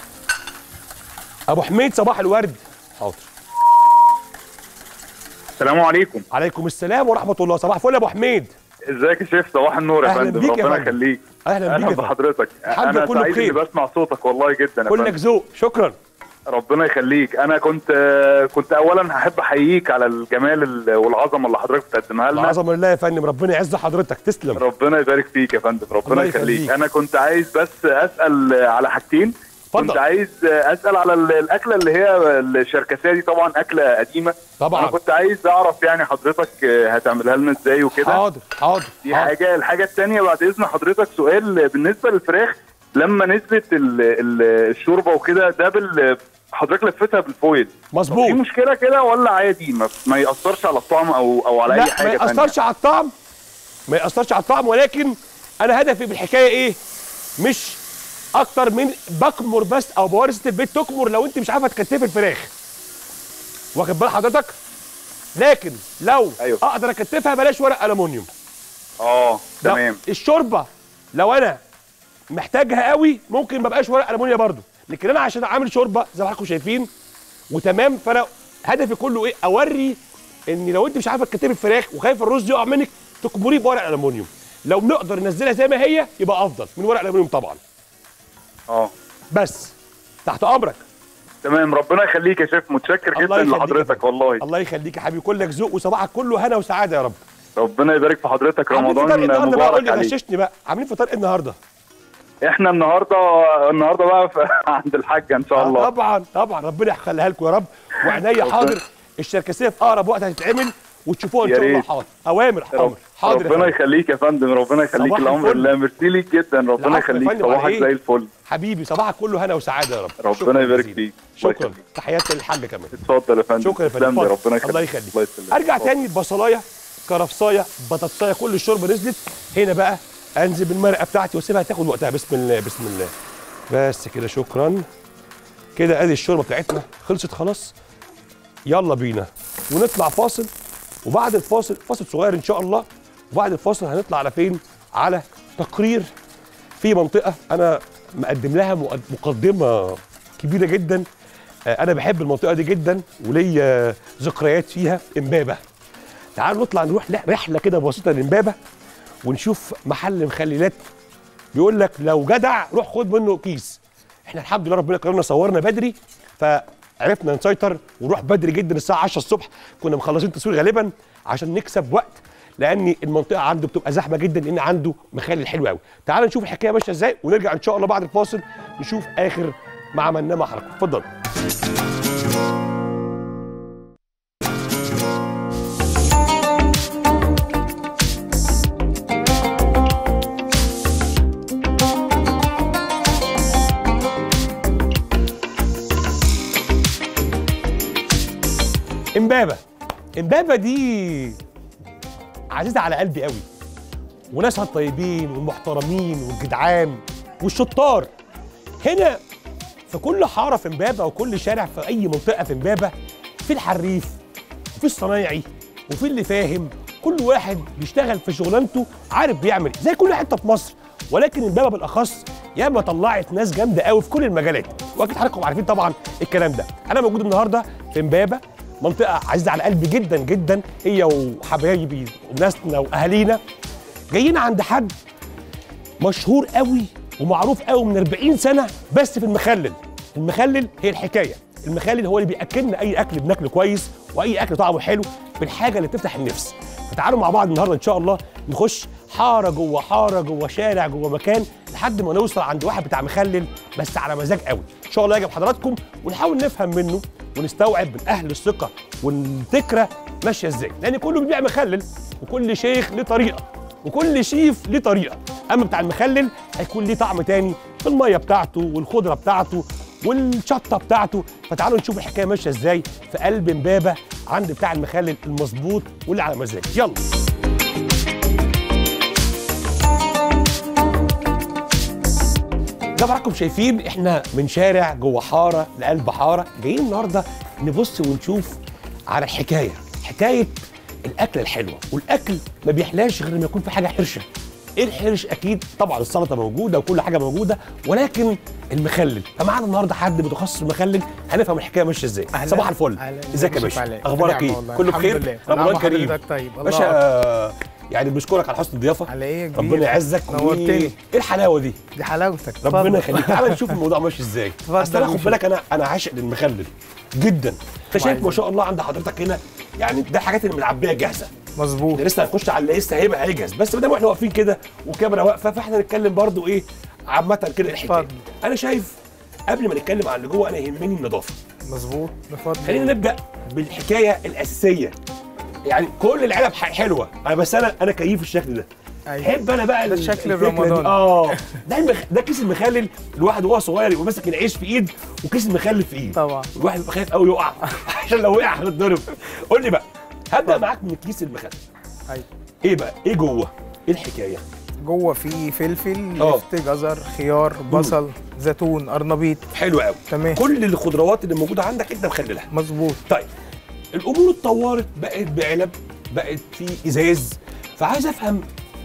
ابو حميد صباح الورد حاضر السلام عليكم عليكم السلام ورحمه الله صباح الفل يا ابو حميد ازيك يا شيف صباح النور يا أهلاً فندم بيك يا ربنا فندم. يخليك اهلا بيك اهلا يا فندم. بحضرتك الحمد انا كله سعيد اني بخير. بسمع صوتك والله جدا يا كلك فندم ذوق شكرا ربنا يخليك انا كنت آه، كنت اولا هحب احييك على الجمال ال- والعظمه اللي حضرتك بتقدمها لنا العظمه لله يا فندم ربنا يعز حضرتك تسلم ربنا يبارك فيك يا فندم ربنا الله يخليك يخليك. انا كنت عايز بس اسال على حاجتين اتفضل. كنت عايز اسال على ال- الاكله اللي هي الشركسيه دي طبعا اكله قديمه طبعا. انا كنت عايز اعرف يعني حضرتك هتعملها لنا ازاي وكده حاضر حاضر دي حاضر. حاجه الحاجه الثانيه بعد اذن حضرتك سؤال بالنسبه للفراخ لما نزلت ال- ال- الشوربه وكده ده بال حضرتك لفتها بالفويل في مظبوط مشكله كده ولا عادي ما, ما ياثرش على الطعم او او على اي لا ما حاجه تانية ياثرش على الطعم ما ياثرش على الطعم ولكن انا هدفي بالحكايه ايه مش اكتر من بكمر بس او بوري ست البيت تكمر لو انت مش عارفه تكتفي الفراخ واخد بال حضرتك لكن لو أيوة. اقدر اكتفها بلاش ورق الومنيوم اه ده تمام الشوربه لو انا محتاجها قوي ممكن ما بقاش ورق المونيا برضو لكن انا عشان اعمل شوربه زي ما حضراتكم شايفين وتمام فانا هدفي كله ايه اوري ان لو انت مش عارفه تكتبي الفراخ وخايف الرز يقع منك تكبريه بورق الالومنيوم لو نقدر ننزلها زي ما هي يبقى افضل من ورق الالومنيوم طبعا اه بس تحت امرك تمام ربنا يخليك يا شيف متشكر الله جدا يخليك يا لحضرتك فندم. والله الله يخليك يا حبيبي كلك ذوق وصباحك كله هنا وسعاده يا رب ربنا يبارك في حضرتك عاملين فطار رمضان إيه النهارده بقى قول مبارك لي عليك غششني بقى عاملين فطار ايه النهارده احنا النهارده النهارده بقى في عند الحاجه ان شاء آه الله طبعا طبعا ربنا يخليها لكم يا رب وعينيا حاضر الشركسيه في اقرب وقت هتتعمل وتشوفوها ان يا شاء الله ريت. حاضر اوامر رب حاضر حاضر يا ربنا فندم. يخليك يا فندم ربنا يخليك صباح الامر الفل. لله ميرسي ليك جدا ربنا العفو يا يخليك فندم، على صباحك إيه؟ زي الفل حبيبي صباحك كله هنا وسعاده يا رب ربنا شكراً يبارك جزيلاً. فيك. الله شكرا يخليك. تحياتي للحاجه كمان اتفضل يا فندم شكرا يا فندم تسلم لي، اتفضل. ربنا يخليك الله يخليك الله يسلمك ارجع اتفضل. تاني البصلايه كرفصايه بطاطسايه كل الشوربه نزلت هنا بقى انزل بالمرقه بتاعتي واسيبها تاخد وقتها بسم الله بسم الله بس كده شكرا كده ادي الشوربه بتاعتنا خلصت خلاص يلا بينا ونطلع فاصل وبعد الفاصل فاصل صغير ان شاء الله وبعد الفاصل هنطلع على فين على تقرير في منطقه انا مقدم لها مقد- مقدمه كبيره جدا آه، انا بحب المنطقه دي جدا وليا ذكريات فيها امبابه تعالوا نطلع نروح لا- رحله كده بسيطه لامبابه ونشوف محل مخللات بيقول لك لو جدع روح خد منه كيس احنا الحمد لله ربنا كرمنا صورنا بدري فعرفنا نسيطر ونروح بدري جدا الساعه 10 الصبح كنا مخلصين تصوير غالبا عشان نكسب وقت لان المنطقه عنده بتبقى زحمه جدا لان عنده مخلل حلو قوي تعالوا نشوف الحكايه ماشيه ازاي ونرجع ان شاء الله بعد الفاصل نشوف اخر ما عملناه مع حضراتكم اتفضل امبابه امبابه دي عزيزه على قلبي قوي وناسها الطيبين والمحترمين والجدعان والشطار هنا في كل حاره في امبابه وكل شارع في اي منطقه في امبابه في الحريف وفي الصنايعي وفي اللي فاهم كل واحد بيشتغل في شغلانته عارف بيعمل إيه. زي كل حته في مصر ولكن امبابه بالاخص ياما طلعت ناس جامده قوي في كل المجالات واكيد حضراتكم عارفين طبعا الكلام ده انا موجود النهارده في امبابه منطقه عزيزه على قلبي جدا جدا هي وحبايبي وناسنا واهالينا جايين عند حد مشهور قوي ومعروف قوي من 40 سنه بس في المخلل المخلل هي الحكايه المخلل هو اللي بياكلنا اي اكل بناكله كويس واي اكل طعمه حلو بالحاجه اللي بتفتح النفس فتعالوا مع بعض النهارده ان شاء الله نخش حاره جوه حاره جوه شارع جوه مكان لحد ما نوصل عند واحد بتاع مخلل بس على مزاج قوي ان شاء الله يعجب حضراتكم ونحاول نفهم منه ونستوعب من اهل الثقه والفكره ماشيه ازاي لان كله بيبيع مخلل وكل شيخ له طريقه وكل شيف ليه طريقه اما بتاع المخلل هيكون ليه طعم تاني في الميه بتاعته والخضره بتاعته والشطه بتاعته فتعالوا نشوف الحكايه ماشيه ازاي في قلب امبابه عند بتاع المخلل المظبوط واللي على مزاج يلا زي ما حضراتكم شايفين احنا من شارع جوه حاره لقلب حاره جايين النهارده نبص ونشوف على الحكايه حكايه الاكله الحلوه والاكل ما بيحلاش غير لما يكون في حاجه حرشه ايه الحرش اكيد طبعا السلطه موجوده وكل حاجه موجوده ولكن المخلل فمعانا النهارده حد متخصص في المخلل هنفهم الحكايه ماشيه ازاي أهلاً. صباح الفل أهلاً. ازيك يا يوسف باشا علي. اخبارك نعم ايه والله. كله الحمد بخير لله. رمضان نعم كريم حضرتك طيب. الله باشا يعني بنشكرك على حسن الضيافه على ايه يا كبير ربنا يعزك نورتني. ايه الحلاوه دي دي حلاوتك ربنا اتفضل. يخليك تعالى نشوف الموضوع ماشي ازاي اتفضل اصل انا خد نشوف. بالك انا انا عاشق للمخلل جدا انت شايف وعايز ما شاء الله عند حضرتك هنا يعني ده الحاجات اللي ملعبيه جاهزه مظبوط ده لسه هنخش على اللي لسه هيبقى هيجهز بس ما دام احنا واقفين كده وكاميرا واقفه فاحنا نتكلم برضو ايه عامه كده الحكايه اتفضل. انا شايف قبل ما نتكلم عن اللي جوه انا يهمني النظافه مظبوط اتفضل خلينا نبدا بالحكايه الاساسيه يعني كل العلب ح- حلوه انا بس انا انا كيف الشكل ده أيوة. احب انا بقى ده ال- الشكل الفكرة دي. الرمضاني. اه ده المخ... ده كيس المخلل الواحد وهو صغير يبقى ماسك العيش في ايد وكيس المخلل في ايد طبعا. الواحد يبقى خايف قوي يقع عشان لو وقع هنتضرب قول لي بقى هبدا معاك من كيس المخلل أيوة. ايه بقى ايه جوه ايه الحكايه جوه في فلفل اه. لفت جزر خيار بصل زيتون قرنبيط حلو قوي تمام. كل الخضروات اللي موجوده عندك انت مخللها مظبوط طيب الامور اتطورت بقت بعلب بقت في ازاز فعايز افهم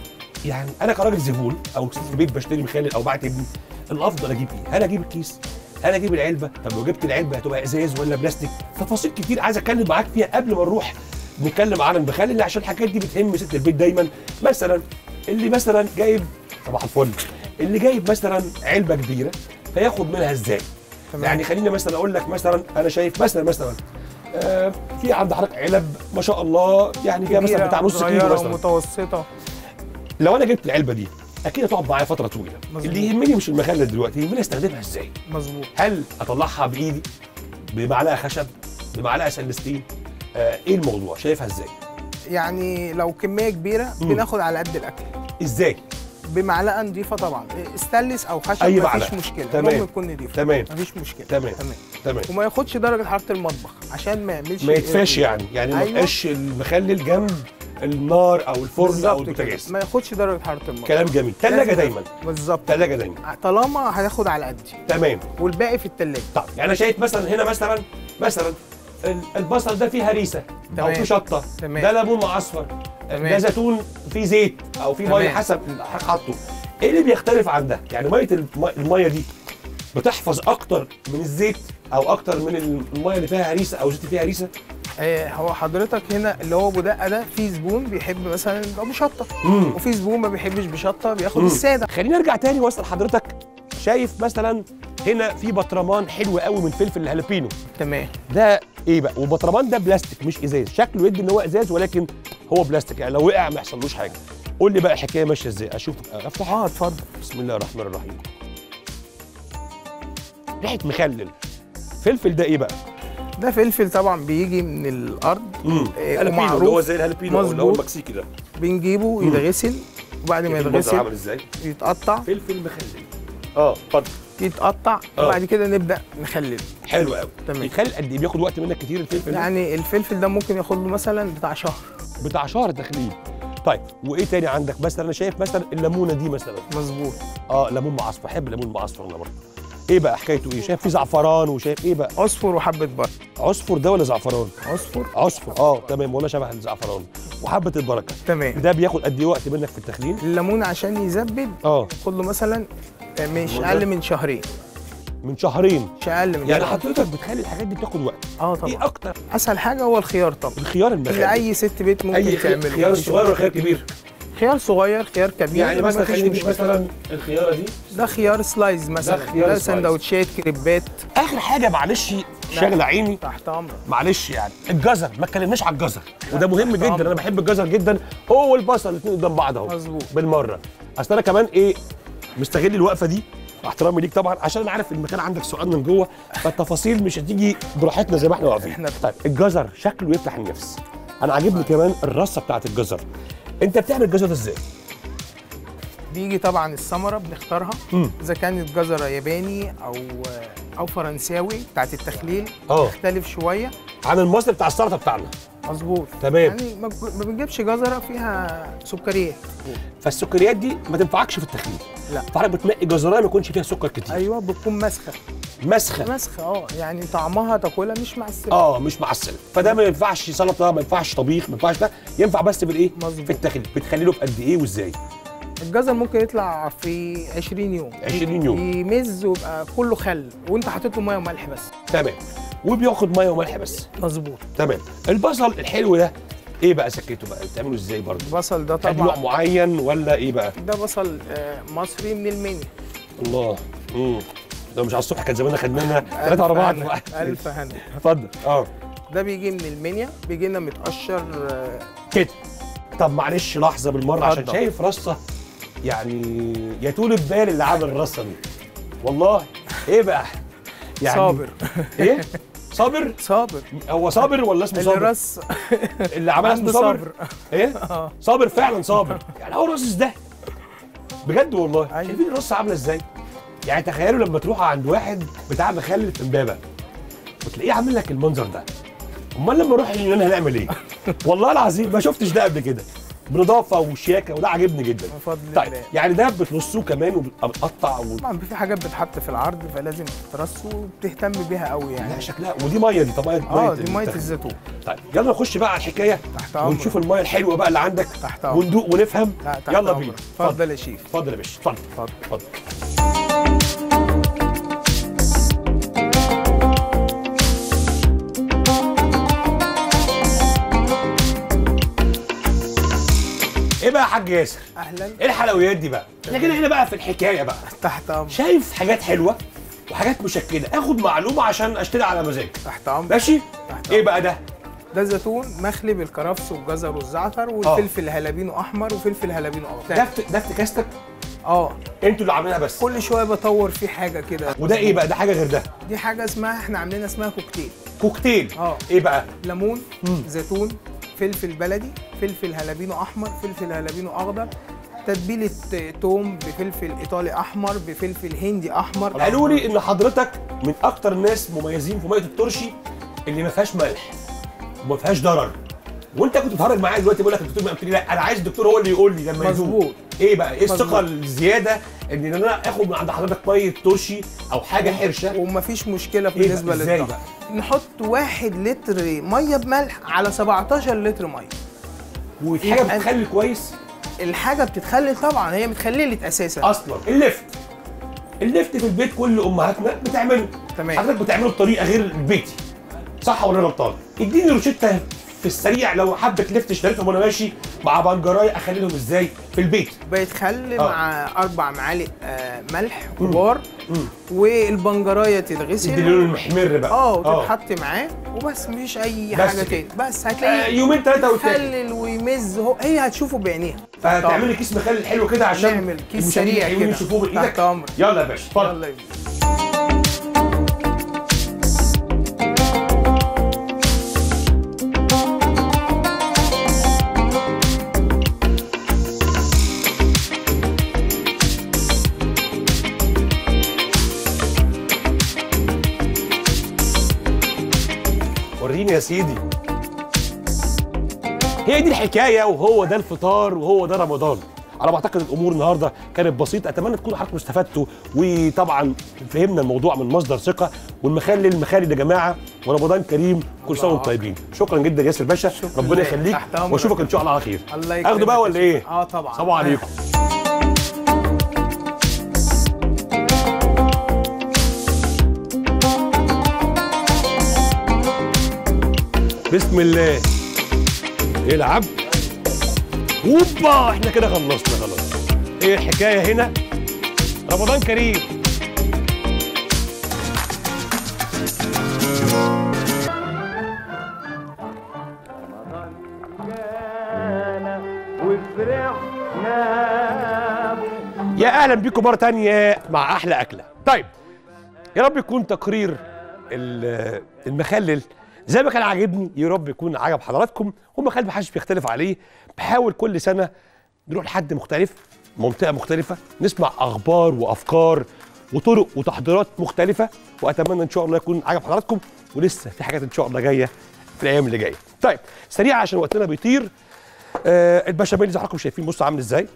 يعني انا كراجل زبون او في بيت بشتري مخلل او بعت ابني الافضل اجيب ايه؟ هل اجيب الكيس؟ هل اجيب العلبه؟ طب لو جبت العلبه هتبقى ازاز ولا بلاستيك؟ تفاصيل كتير عايز اتكلم معاك فيها قبل ما نروح نتكلم عن المخلل عشان الحاجات دي بتهم ست البيت دايما مثلا اللي مثلا جايب صباح الفل اللي جايب مثلا علبه كبيره فياخد منها ازاي؟ تمام. يعني خليني مثلا اقول لك مثلا انا شايف مثلا مثلا آه في عند حضرتك علب ما شاء الله يعني جايه مثلا كبيرة بتاع نص كيلو صغيرة مثلا ومتوسطة لو انا جبت العلبه دي اكيد هتقعد معايا فتره طويله مظبوط. اللي يهمني مش المخلل دلوقتي يهمني استخدمها ازاي مظبوط هل اطلعها بايدي بمعلقه خشب بمعلقه سلستين آه ايه الموضوع شايفها ازاي يعني لو كمية كبيرة مم. بناخد على قد الأكل ازاي بمعلقة نضيفة طبعا استانلس أو خشب أي مفيش معلقة. مشكلة تمام. المهم يكون نضيف تمام. مفيش مشكلة تمام. تمام تمام وما ياخدش درجة حرارة المطبخ عشان ما يعملش ما يتفاش يعني يعني ما أيوة. يبقاش المخلل جنب النار او الفرن او بالظبط كده. البوتاجاز ما ياخدش درجة حرارة المطبخ كلام جميل ثلاجه لازم دايما ياخد- بالظبط ثلاجه دايما طالما هياخد على قدي تمام والباقي في التلاجة طب يعني انا شايف مثلا هنا مثلا مثلا ال- البصل ده فيه هريسه او تمام. فيه شطه تمام. ده ليمون معصفر تميه. ده زيتون فيه زيت او فيه ميه تمام. حسب اللي حضرتك حاطه ايه اللي بيختلف عن ده يعني ميه الم- الميه دي بتحفظ اكتر من الزيت او اكتر من الميه اللي فيها هريسه او زيت فيها هريسه آه، هو حضرتك هنا اللي هو ابو دقه ده في زبون بيحب مثلا يبقى بشطه مم. وفي زبون ما بيحبش بشطه بياخد مم. الساده خليني ارجع تاني واسال حضرتك شايف مثلا هنا في بطرمان حلو قوي من فلفل الهالبينو تمام ده ايه بقى والبطرمان ده بلاستيك مش ازاز شكله يدي ان هو ازاز ولكن هو بلاستيك يعني لو وقع ما يحصلوش حاجه قول لي بقى الحكايه ماشيه ازاي اشوف افتح اه اتفضل بسم الله الرحمن الرحيم ريحه مخلل فلفل ده ايه بقى ده فلفل طبعا بيجي من الارض امم آه، هالبينو اللي هو ومعروف زي الهالبينو اللي هو مظبوط. المكسيكي ده بنجيبه يتغسل وبعد ما شايف المنظر عامل يتغسل ازاي يتقطع فلفل مخلل اه اتفضل يتقطع آه. وبعد كده نبدا نخلله حلو قوي تمام. يخلي قد ايه بياخد وقت منك كتير الفلفل ده؟ يعني الفلفل ده ممكن ياخد له مثلا بتاع شهر بتاع شهر تخليل طيب وايه تاني عندك مثلا انا شايف مثلا الليمونه دي مثلا مظبوط اه ليمون معصفر بحب الليمون المعصفر انا برضه ايه بقى حكايته ايه شايف في زعفران وشايف ايه بقى عصفر وحبه بركه عصفر ده ولا زعفران عصفر عصفر اه تمام ولا شبه الزعفران وحبه البركه تمام ده بياخد قد ايه وقت منك في التخليل الليمون عشان يزبد اه خد له مثلا آه، مش الليمون ده؟ اقل من شهرين من شهرين مش اقل من يعني شهرين. حضرتك بتخلي الحاجات دي بتاخد وقت اه ايه طبعا اكتر اسهل حاجه هو الخيار طبعا الخيار اللي المخلل اي ست بيت ممكن اي تعمله خيار مفيش صغير ولا خيار مشكلة. كبير خيار صغير خيار كبير يعني مثلا مفيش خلينا نجيب مشكلة. مثلا الخياره دي ده خيار سلايز مثلا خيار ده سلايز. سندوتشات كريبات اخر حاجه معلش شغله عيني تحت امرك معلش يعني الجزر ما اتكلمناش على الجزر وده مهم جدا انا بحب الجزر جدا هو والبصل الاثنين قدام بعض اهو مظبوط. بالمره اصل انا كمان ايه مستغل الوقفه دي مع احترامي ليك طبعا عشان انا عارف المكان عندك سؤال من جوه فالتفاصيل مش هتيجي براحتنا زي ما احنا واقفين إحنا- طيب الجزر شكله يفتح النفس انا عاجبني كمان الرصه بتاعت الجزر انت بتعمل الجزر ده ازاي بيجي طبعا الثمره بنختارها مم. اذا كانت جزره ياباني او او فرنساوي بتاعت التخليل اه تختلف شويه عن المصري بتاع السلطه بتاعنا مظبوط تمام. يعني ما ما بنجيبش جزره فيها سكريات فالسكريات دي ما تنفعكش في التخليل لا. فحضرتك بتنقي جزرايه ما يكونش فيها سكر كتير ايوه بتكون مسخه مسخه مسخه اه يعني طعمها تاكلها مش معسله اه مش معسل فده ما ينفعش سلطه ما ينفعش طبيخ ما ينفعش ده ينفع بس بالايه مظبوط. في التخليل بتخليله في قد ايه وازاي الجزر ممكن يطلع في 20 يوم 20 يوم. يمز ويبقى كله خل وانت حاطط له ميه وملح بس تمام وبياخد ميه وملح بس مظبوط تمام البصل الحلو ده ايه بقى سكته بقى بتعمله ازاي برضه البصل ده هل نوع طبعا معين ولا ايه بقى ده بصل آه، مصري من المنيا الله امم ده مش على الصبح كان زماننا خدنا ثلاثه ورا بعض هنا، الف هنا اتفضل اه ده بيجي من المنيا بيجي لنا متقشر آه، كده طب معلش لحظه بالمره عشان اتفضل. شايف رصه يعني يطول البال اللي عامل الرصه دي والله ايه بقى يعني صابر ايه صابر صابر هو صابر ولا اسمه اللي صابر رص اللي عمل اسمه عنده صابر صبر ايه صابر فعلا صابر يعني هو الرص ده بجد والله أيوة. شايفين الرصه عامله ازاي يعني تخيلوا لما تروحوا عند واحد بتاع مخلل في امبابه وتلاقيه عامل لك المنظر ده امال لما نروح اليونان هنعمل ايه والله العظيم ما شفتش ده قبل كده بنظافه وشياكه وده عاجبني جدا بفضل طيب الله يعني ده بترصوه كمان وبيبقى متقطع و... طبعا في حاجات بتتحط في العرض فلازم تترص وبتهتم بيها قوي لا يعني شكلها ودي ميه دي طبيعه اه دي ميه التخ- الزيتون طيب يلا نخش بقى على الحكايه تحت أمرك. ونشوف الميه الحلوه بقى اللي عندك تحت أمرك. وندوق ونفهم لا تحت يلا أمرك. بينا اتفضل يا شيف اتفضل يا باشا اتفضل اتفضل اتفضل ايه بقى يا حاج ياسر؟ اهلا ايه الحلويات دي بقى؟ احنا كده هنا بقى في الحكايه بقى تحت امرك شايف حاجات حلوه وحاجات مشكله اخد معلومه عشان اشتري على مزاج تحت امرك ماشي؟ تحت ايه بقى ده؟ ده زيتون مخلي بالكرفس والجزر والزعتر والفلفل هلابينو احمر وفلفل هلابينو ده اخضر في ده افتكاستك اه انتوا اللي عاملينها بس كل شويه بطور فيه حاجه كده وده ايه بقى؟ ده حاجه غير ده دي حاجه اسمها احنا عاملينها اسمها كوكتيل كوكتيل اه. ايه بقى؟ ليمون مم. زيتون فلفل بلدي فلفل هلابينو احمر فلفل هلابينو اخضر تتبيله توم بفلفل ايطالي احمر بفلفل هندي احمر قالوا لي ان حضرتك من اكتر الناس مميزين في ميه الترشي اللي ما فيهاش ملح وما فيهاش ضرر وانت كنت بتهرج معايا دلوقتي بقول لك الدكتور ما قلت لي لا انا عايز الدكتور هو اللي يقول لي لما يذوق مظبوط. ايه بقى ايه الثقه مظبوط. الزياده ان انا اخد من عند حضرتك ميه ترشي او حاجه حرشه ومفيش مشكله إيه بالنسبه بقى؟ إزاي للضغط بقى؟ نحط واحد لتر ميه بملح على 17 لتر ميه والحاجه يبقى- بتخلي كويس الحاجه بتتخلل طبعا هي متخللت اساسا اصلا اللفت اللفت في البيت كل امهاتنا بتعمله تمام. حضرتك بتعمله بطريقه غير البيتي صح ولا أنا غلطان اديني روشته في السريع لو حبه لفت اشتريتهم وانا ماشي مع بنجرايه اخليهم ازاي في البيت بيتخل آه. مع اربع معالق آه، ملح كبار والبنجرايه تدي تتغسل اللون المحمر بقى اه وتتحط معاه وبس مفيش اي بس حاجه كده. تاني بس آه، هتلاقيه يومين ثلاثه وتاني يخلل ويمز هو هي هتشوفه بعينيها فهتعملي كيس مخلل حلو كده عشان نعمل كيس المشاهدين سريع الحلوين كده. يشوفوه بايدك تحت أمرك. يلا يا باشا اتفضل يلا بينا. وريني يا سيدي هي دي الحكايه وهو ده الفطار وهو ده رمضان على ما اعتقد الامور النهارده كانت بسيطه اتمنى تكونوا حضراتكم استفدتوا وطبعا فهمنا الموضوع من مصدر ثقه والمخلل المخالد يا جماعه ورمضان كريم كل سنه وانتم طيبين شكرا جدا ياسر باشا ربنا لله. يخليك تحت أمرك. واشوفك ان شاء الله على خير الله يكرمك اخده بقى يا ولا شيخ. ايه اه طبعا سلام عليكم بسم الله العب اوبا احنا كده خلصنا خلاص ايه الحكايه هنا رمضان كريم يا اهلا بيكم مره تانية مع احلى اكله طيب يا رب يكون تقرير ال- المخلل زي ما كان عاجبني يا رب يكون عجب حضراتكم ومخلل محدش بيختلف عليه بحاول كل سنه نروح لحد مختلف منطقه مختلفه نسمع اخبار وافكار وطرق وتحضيرات مختلفه واتمنى ان شاء الله يكون عجب حضراتكم ولسه في حاجات ان شاء الله جايه في الايام اللي جايه طيب سريع عشان وقتنا بيطير آه البشاميل زي ما حضراتكم شايفين بصوا عامل ازاي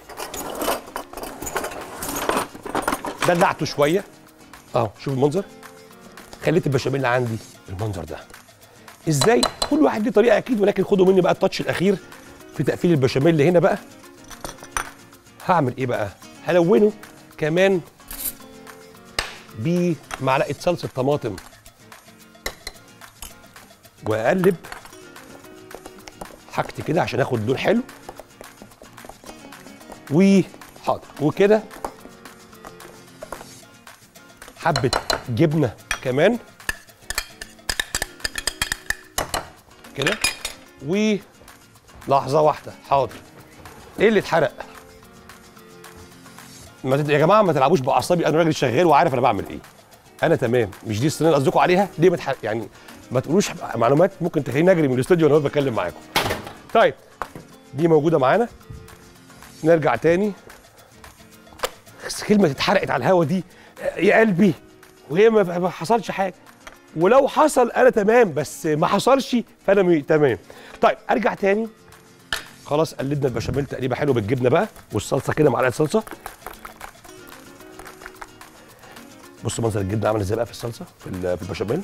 دلعته شويه اهو شوف المنظر خليت البشاميل عندي المنظر ده ازاي كل واحد ليه طريقه اكيد ولكن خدوا مني بقى التاتش الاخير في تقفيل البشاميل هنا بقى هعمل ايه بقى هلونه كمان بمعلقه صلصه طماطم واقلب حاجتي كده عشان اخد لون حلو وحاضر وكده حبه جبنه كمان كده ولحظه واحده حاضر ايه اللي اتحرق ما تت... يا جماعه ما تلعبوش باعصابي انا راجل شغال وعارف انا بعمل ايه انا تمام مش دي الصينيه اللي قصدكم عليها ليه بتح... يعني ما تقولوش معلومات ممكن تخليني اجري من الاستوديو وانا واقف بتكلم معاكم طيب دي موجوده معانا نرجع تاني بس كلمه اتحرقت على الهوا دي يا قلبي وهي ما ما حصلش حاجه ولو حصل انا تمام بس ما حصلش فانا م... تمام طيب ارجع تاني خلاص قلبنا البشاميل تقريبا حلو بالجبنه بقى والصلصه كده معلقه صلصه بصوا منظر الجبنه عامل ازاي بقى في الصلصه في ال- في البشاميل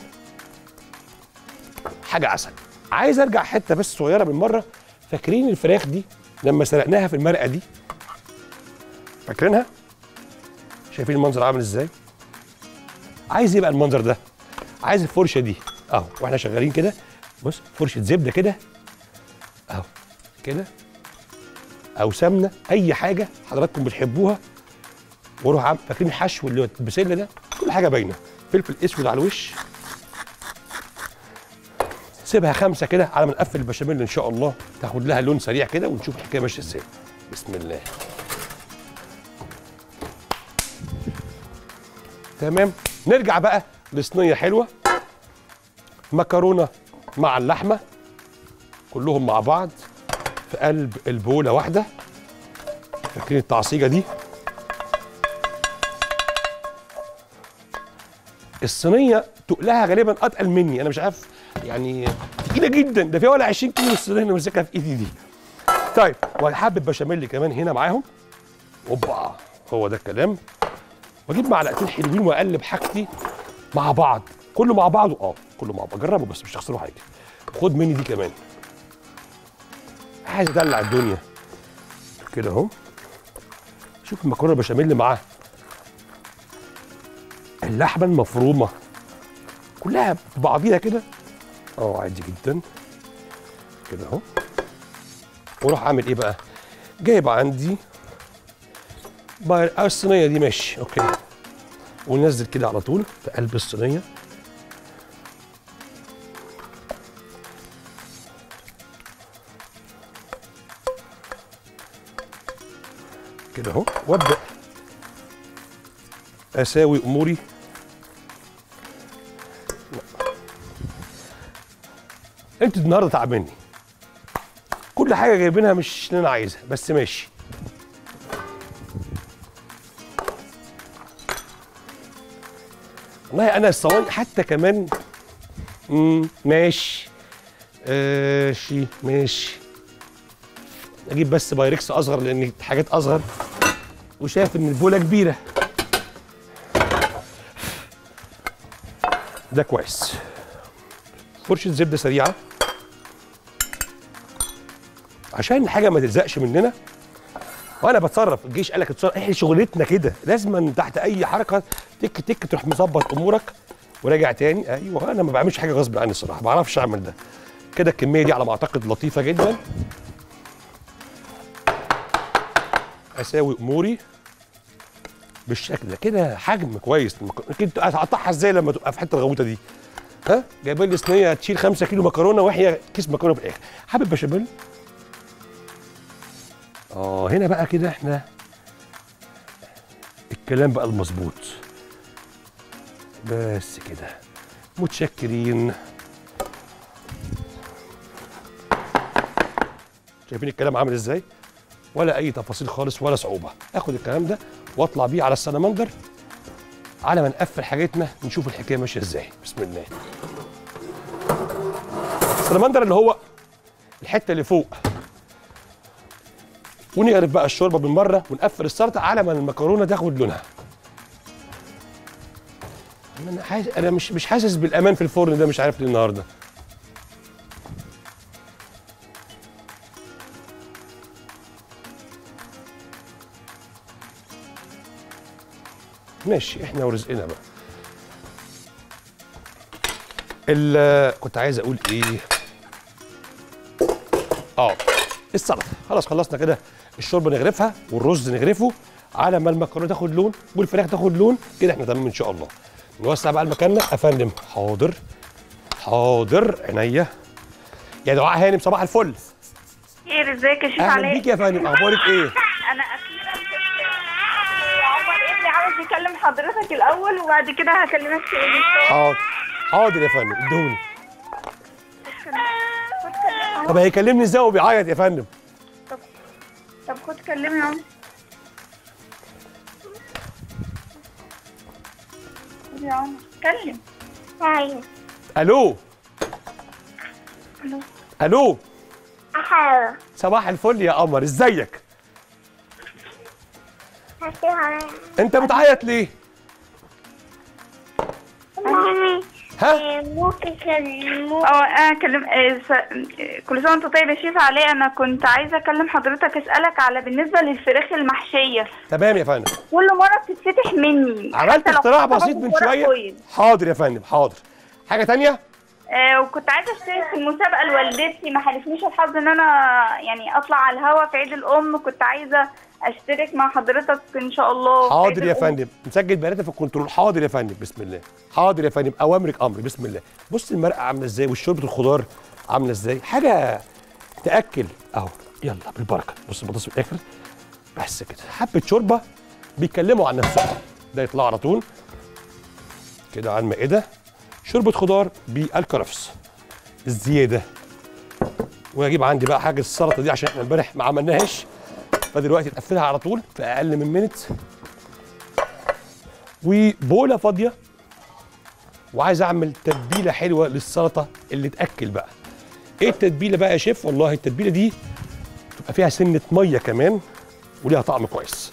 حاجه عسل عايز ارجع حته بس صغيره من مره فاكرين الفراخ دي لما سلقناها في المرقه دي فاكرينها شايفين المنظر عامل ازاي عايز ايه بقى المنظر ده عايز الفرشه دي اهو واحنا شغالين كده بص فرشه زبده كده اهو كده او سمنه اي حاجه حضراتكم بتحبوها واروح عامل فاكرين الحشو اللي هو البسله ده كل حاجه باينه فلفل اسود على الوش سيبها خمسه كده على ما نقفل البشاميل ان شاء الله تاخد لها لون سريع كده ونشوف الحكايه ماشيه ازاي بسم الله تمام نرجع بقى لصينيه حلوه مكرونه مع اللحمه كلهم مع بعض في قلب البوله واحده فاكرين التعصيجه دي الصينيه تقلها غالبا اتقل مني انا مش عارف يعني تقيله جدا ده فيها ولا 20 كيلو الصينيه اللي ماسكها في ايدي دي طيب وحبه بشاميل كمان هنا معاهم اوبا هو ده الكلام واجيب معلقتين حلوين واقلب حاجتي مع بعض كله مع بعضه اه كله مع بعض جربوا بس مش هتخسروا حاجه خد مني دي كمان عايز ادلع الدنيا كده اهو شوف المكرونه البشاميل اللي معاها اللحمه المفرومه كلها في بعضيها كده اه عادي جدا كده اهو واروح اعمل ايه بقى جايب عندي بقى آه، الصينيه دي ماشي اوكي وننزل كده على طول في قلب الصينيه كده اهو وابدا اساوي اموري انتوا النهارده تعباني كل حاجه جايبينها مش اللي انا عايزها بس ماشي والله انا الصواني حتى كمان امم ماشي ماشي ماشي اجيب بس بايركس اصغر لان حاجات اصغر وشايف ان البوله كبيره ده كويس فرشه زبده سريعه عشان الحاجه ما تلزقش مننا وانا بتصرف الجيش قال لك اتصرف احنا شغلتنا كده لازما تحت اي حركه تك تك تروح مظبط امورك وراجع تاني ايوه انا ما بعملش حاجه غصب عني الصراحه ما بعرفش اعمل ده كده الكميه دي على ما اعتقد لطيفه جدا اساوي اموري بالشكل ده كده حجم كويس اكيد هتقطعها ازاي لما تبقى في حته الغوطه دي ها جايبين لي صينيه تشيل 5 كيلو مكرونه وهي كيس مكرونه في الاخر حابب بشاميل اه هنا بقى كده احنا الكلام بقى المظبوط بس كده متشكرين شايفين الكلام عامل ازاي ولا اي تفاصيل خالص ولا صعوبه اخد الكلام ده واطلع بيه على السلمندر على ما نقفل حاجتنا نشوف الحكايه ماشيه ازاي بسم الله السلمندر اللي هو الحته اللي فوق ونغرف بقى الشوربه بالمره ونقفل السلطه على ما المكرونه تاخد لونها انا حاسس انا مش مش حاسس بالامان في الفرن ده مش عارف ليه النهارده ماشي احنا ورزقنا بقى ال- كنت عايز اقول ايه اه السلطه خلاص خلصنا كده الشوربه نغرفها والرز نغرفه على ما المكرونه تاخد لون والفراخ تاخد لون كده احنا تمام ان شاء الله نوسع بقى المكان افندم حاضر حاضر عينيا يا دعاء هانم صباح الفل خير ازيك يا شيخ اهلا علاء بيك يا فندم اخبارك ايه انا اخيرا كنت عمر ابني عاوز يكلم حضرتك الاول وبعد كده هكلمك تاني حاضر حاضر يا فندم ادوني خد كلمني طب هيكلمني ازاي وهو بيعيط يا فندم طب خد كلمني يا عمر خد يا عمر كلم أيوة الو الو الو أحاول صباح الفل يا قمر ازيك أسمع انت بتعيط ليه مامي ها ممكن كلموك اه انا اكلم آه، س- آه، كل سنه وانت طيب يا شيخ علاء انا كنت عايزه اكلم حضرتك اسالك على بالنسبه للفراخ المحشيه تمام يا فندم كل مره بتتفتح مني عملت حتى لو اختراع كنت بسيط باخد من ورق شويه فويل. حاضر يا فندم حاضر حاجه تانية آه وكنت عايزه اشترك في المسابقه لوالدتي ما حالفنيش الحظ ان انا يعني اطلع على الهوا في عيد الام كنت عايزه اشترك مع حضرتك ان شاء الله في عيد حاضر يا الأم. فندم نسجل بياناتي في الكنترول حاضر يا فندم بسم الله حاضر يا فندم اوامرك امري بسم الله بص المرقه عامله ازاي والشوربه الخضار عامله ازاي حاجه تاكل اهو يلا بالبركه بص البطاطس في الاخر بس كده حبه شوربه بيتكلموا عن نفسهم ده يطلع على طول كده على المائده شوربه خضار بالكرفس الزياده واجيب عندي بقى حاجه السلطه دي عشان احنا امبارح ما عملناهاش فدلوقتي نقفلها على طول في اقل من مينت وبوله فاضيه وعايز اعمل تتبيله حلوه للسلطه اللي تاكل بقى ايه التتبيله بقى يا شيف والله التتبيله دي تبقى فيها سنه ميه كمان وليها طعم كويس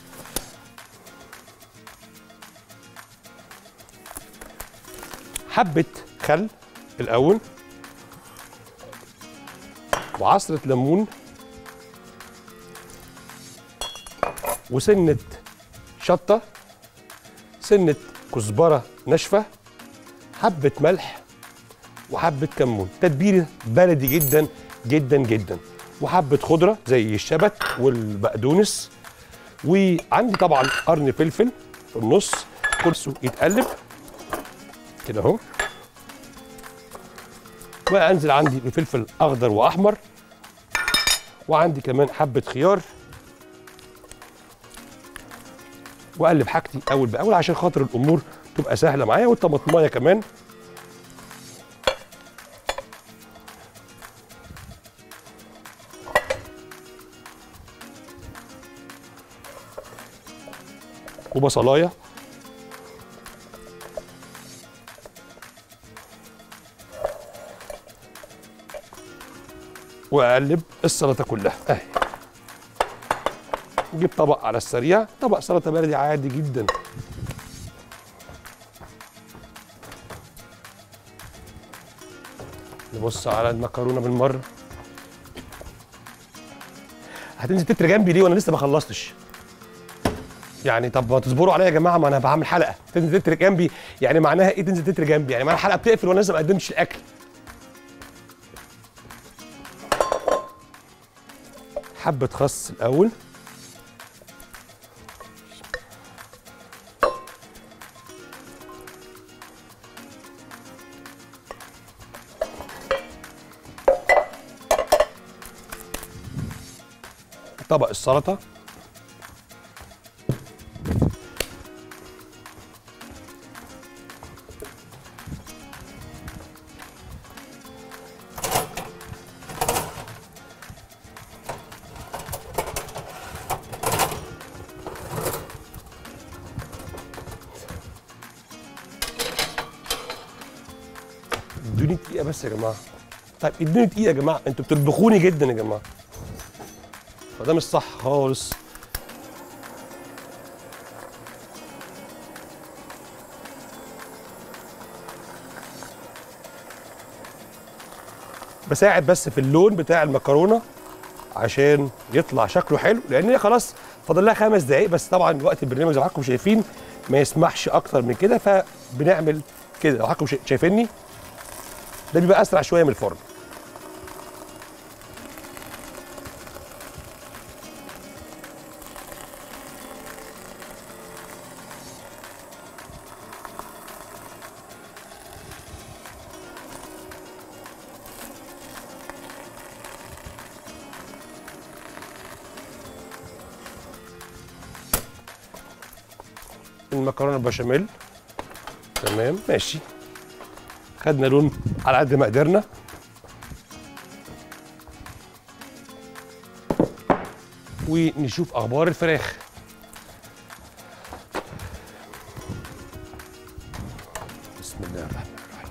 حبه خل الاول وعصره ليمون وسنه شطه سنه كزبره ناشفه حبه ملح وحبه كمون تتبيله بلدي جدا جدا جدا وحبه خضره زي الشبت والبقدونس وعندي طبعا قرن فلفل في النص كرسه يتقلب كده اهو وانزل عندي بفلفل اخضر واحمر وعندي كمان حبه خيار واقلب حاجتي اول باول عشان خاطر الامور تبقى سهله معايا والطماطمايه كمان وبصلايه واقلب السلطه كلها اهي نجيب طبق على السريع طبق سلطه بلدي عادي جدا نبص على المكرونه بالمره هتنزل تتر جنبي ليه وانا لسه ما خلصتش يعني طب ما تصبروا عليا يا جماعه ما انا بعمل حلقه تنزل تتر جنبي يعني معناها ايه تنزل تتر جنبي يعني معناها الحلقه بتقفل وانا لسه ما قدمتش الاكل حبه خس الاول طبق السلطه ادوني دقيقه بس يا جماعه طيب ادوني دقيقه يا جماعه انتوا بتطبخوني جدا يا جماعه فده مش صح خالص بساعد بس في اللون بتاع المكرونه عشان يطلع شكله حلو لان هي خلاص فاضل لها خمس دقائق بس طبعا وقت البرنامج زي ما حضراتكم شايفين ما يسمحش اكتر من كده فبنعمل كده لو حضراتكم شا- شايفيني ده بيبقى اسرع شويه من الفرن المكرونه البشاميل تمام ماشي خدنا لون على قد ما قدرنا ونشوف اخبار الفراخ بسم الله الرحمن الرحيم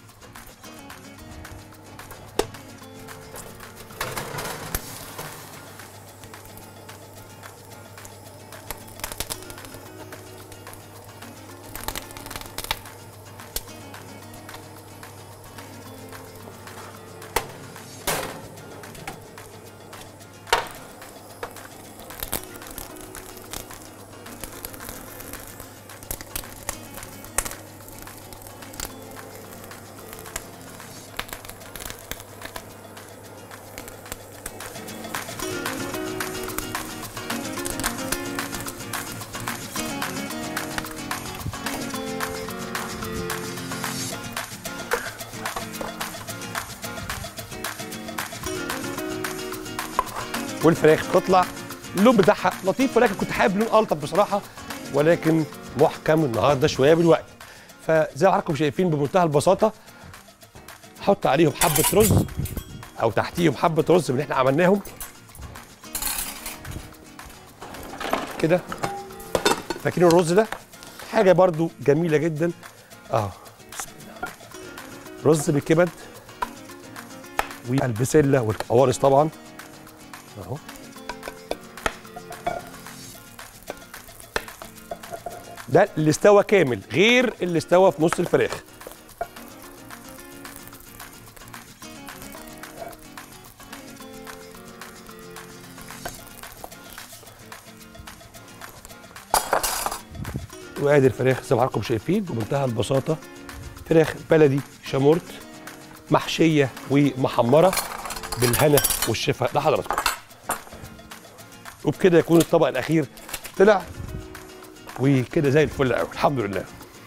والفراخ بتطلع اللون بتاعها لطيف ولكن كنت حابب لون الطف بصراحه ولكن محكم النهارده شويه بالوقت فزي ما حضراتكم شايفين بمنتهى البساطه حط عليهم حبه رز او تحتيهم حبه رز من اللي احنا عملناهم كده فاكرين الرز ده حاجه برضو جميله جدا اه بسم الله رز بالكبد والبسله والقوانص طبعا اهو ده اللي استوى كامل غير اللي استوى في نص الفراخ وادي الفراخ زي ما حضراتكم شايفين بمنتهى البساطه فراخ بلدي شامورت محشيه ومحمره بالهنا والشفاء لحضراتكم وبكده يكون الطبق الاخير طلع وكده زي الفل قوي الحمد لله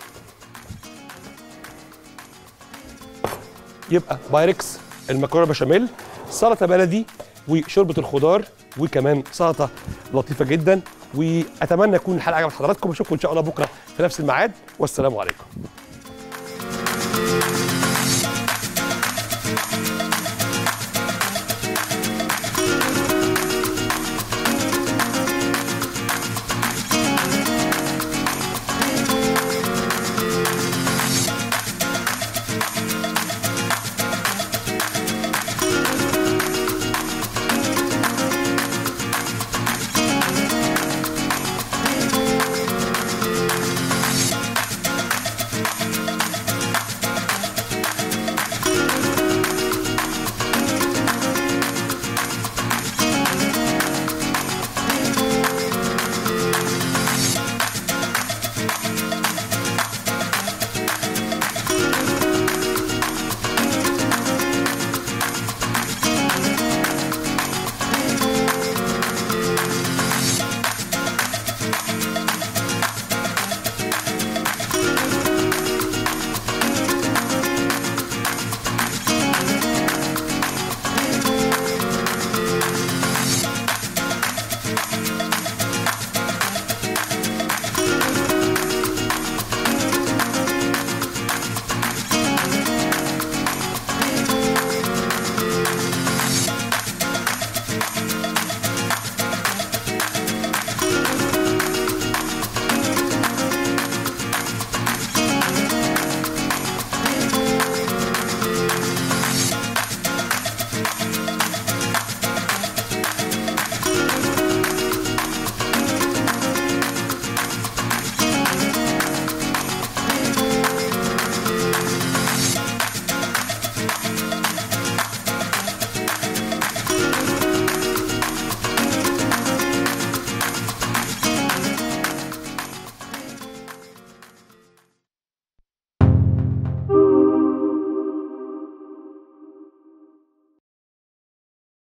يبقى بايركس المكرونه بشاميل سلطه بلدي وشوربه الخضار وكمان سلطه لطيفه جدا واتمنى تكون الحلقه عجبت حضراتكم اشوفكم ان شاء الله بكره في نفس الميعاد والسلام عليكم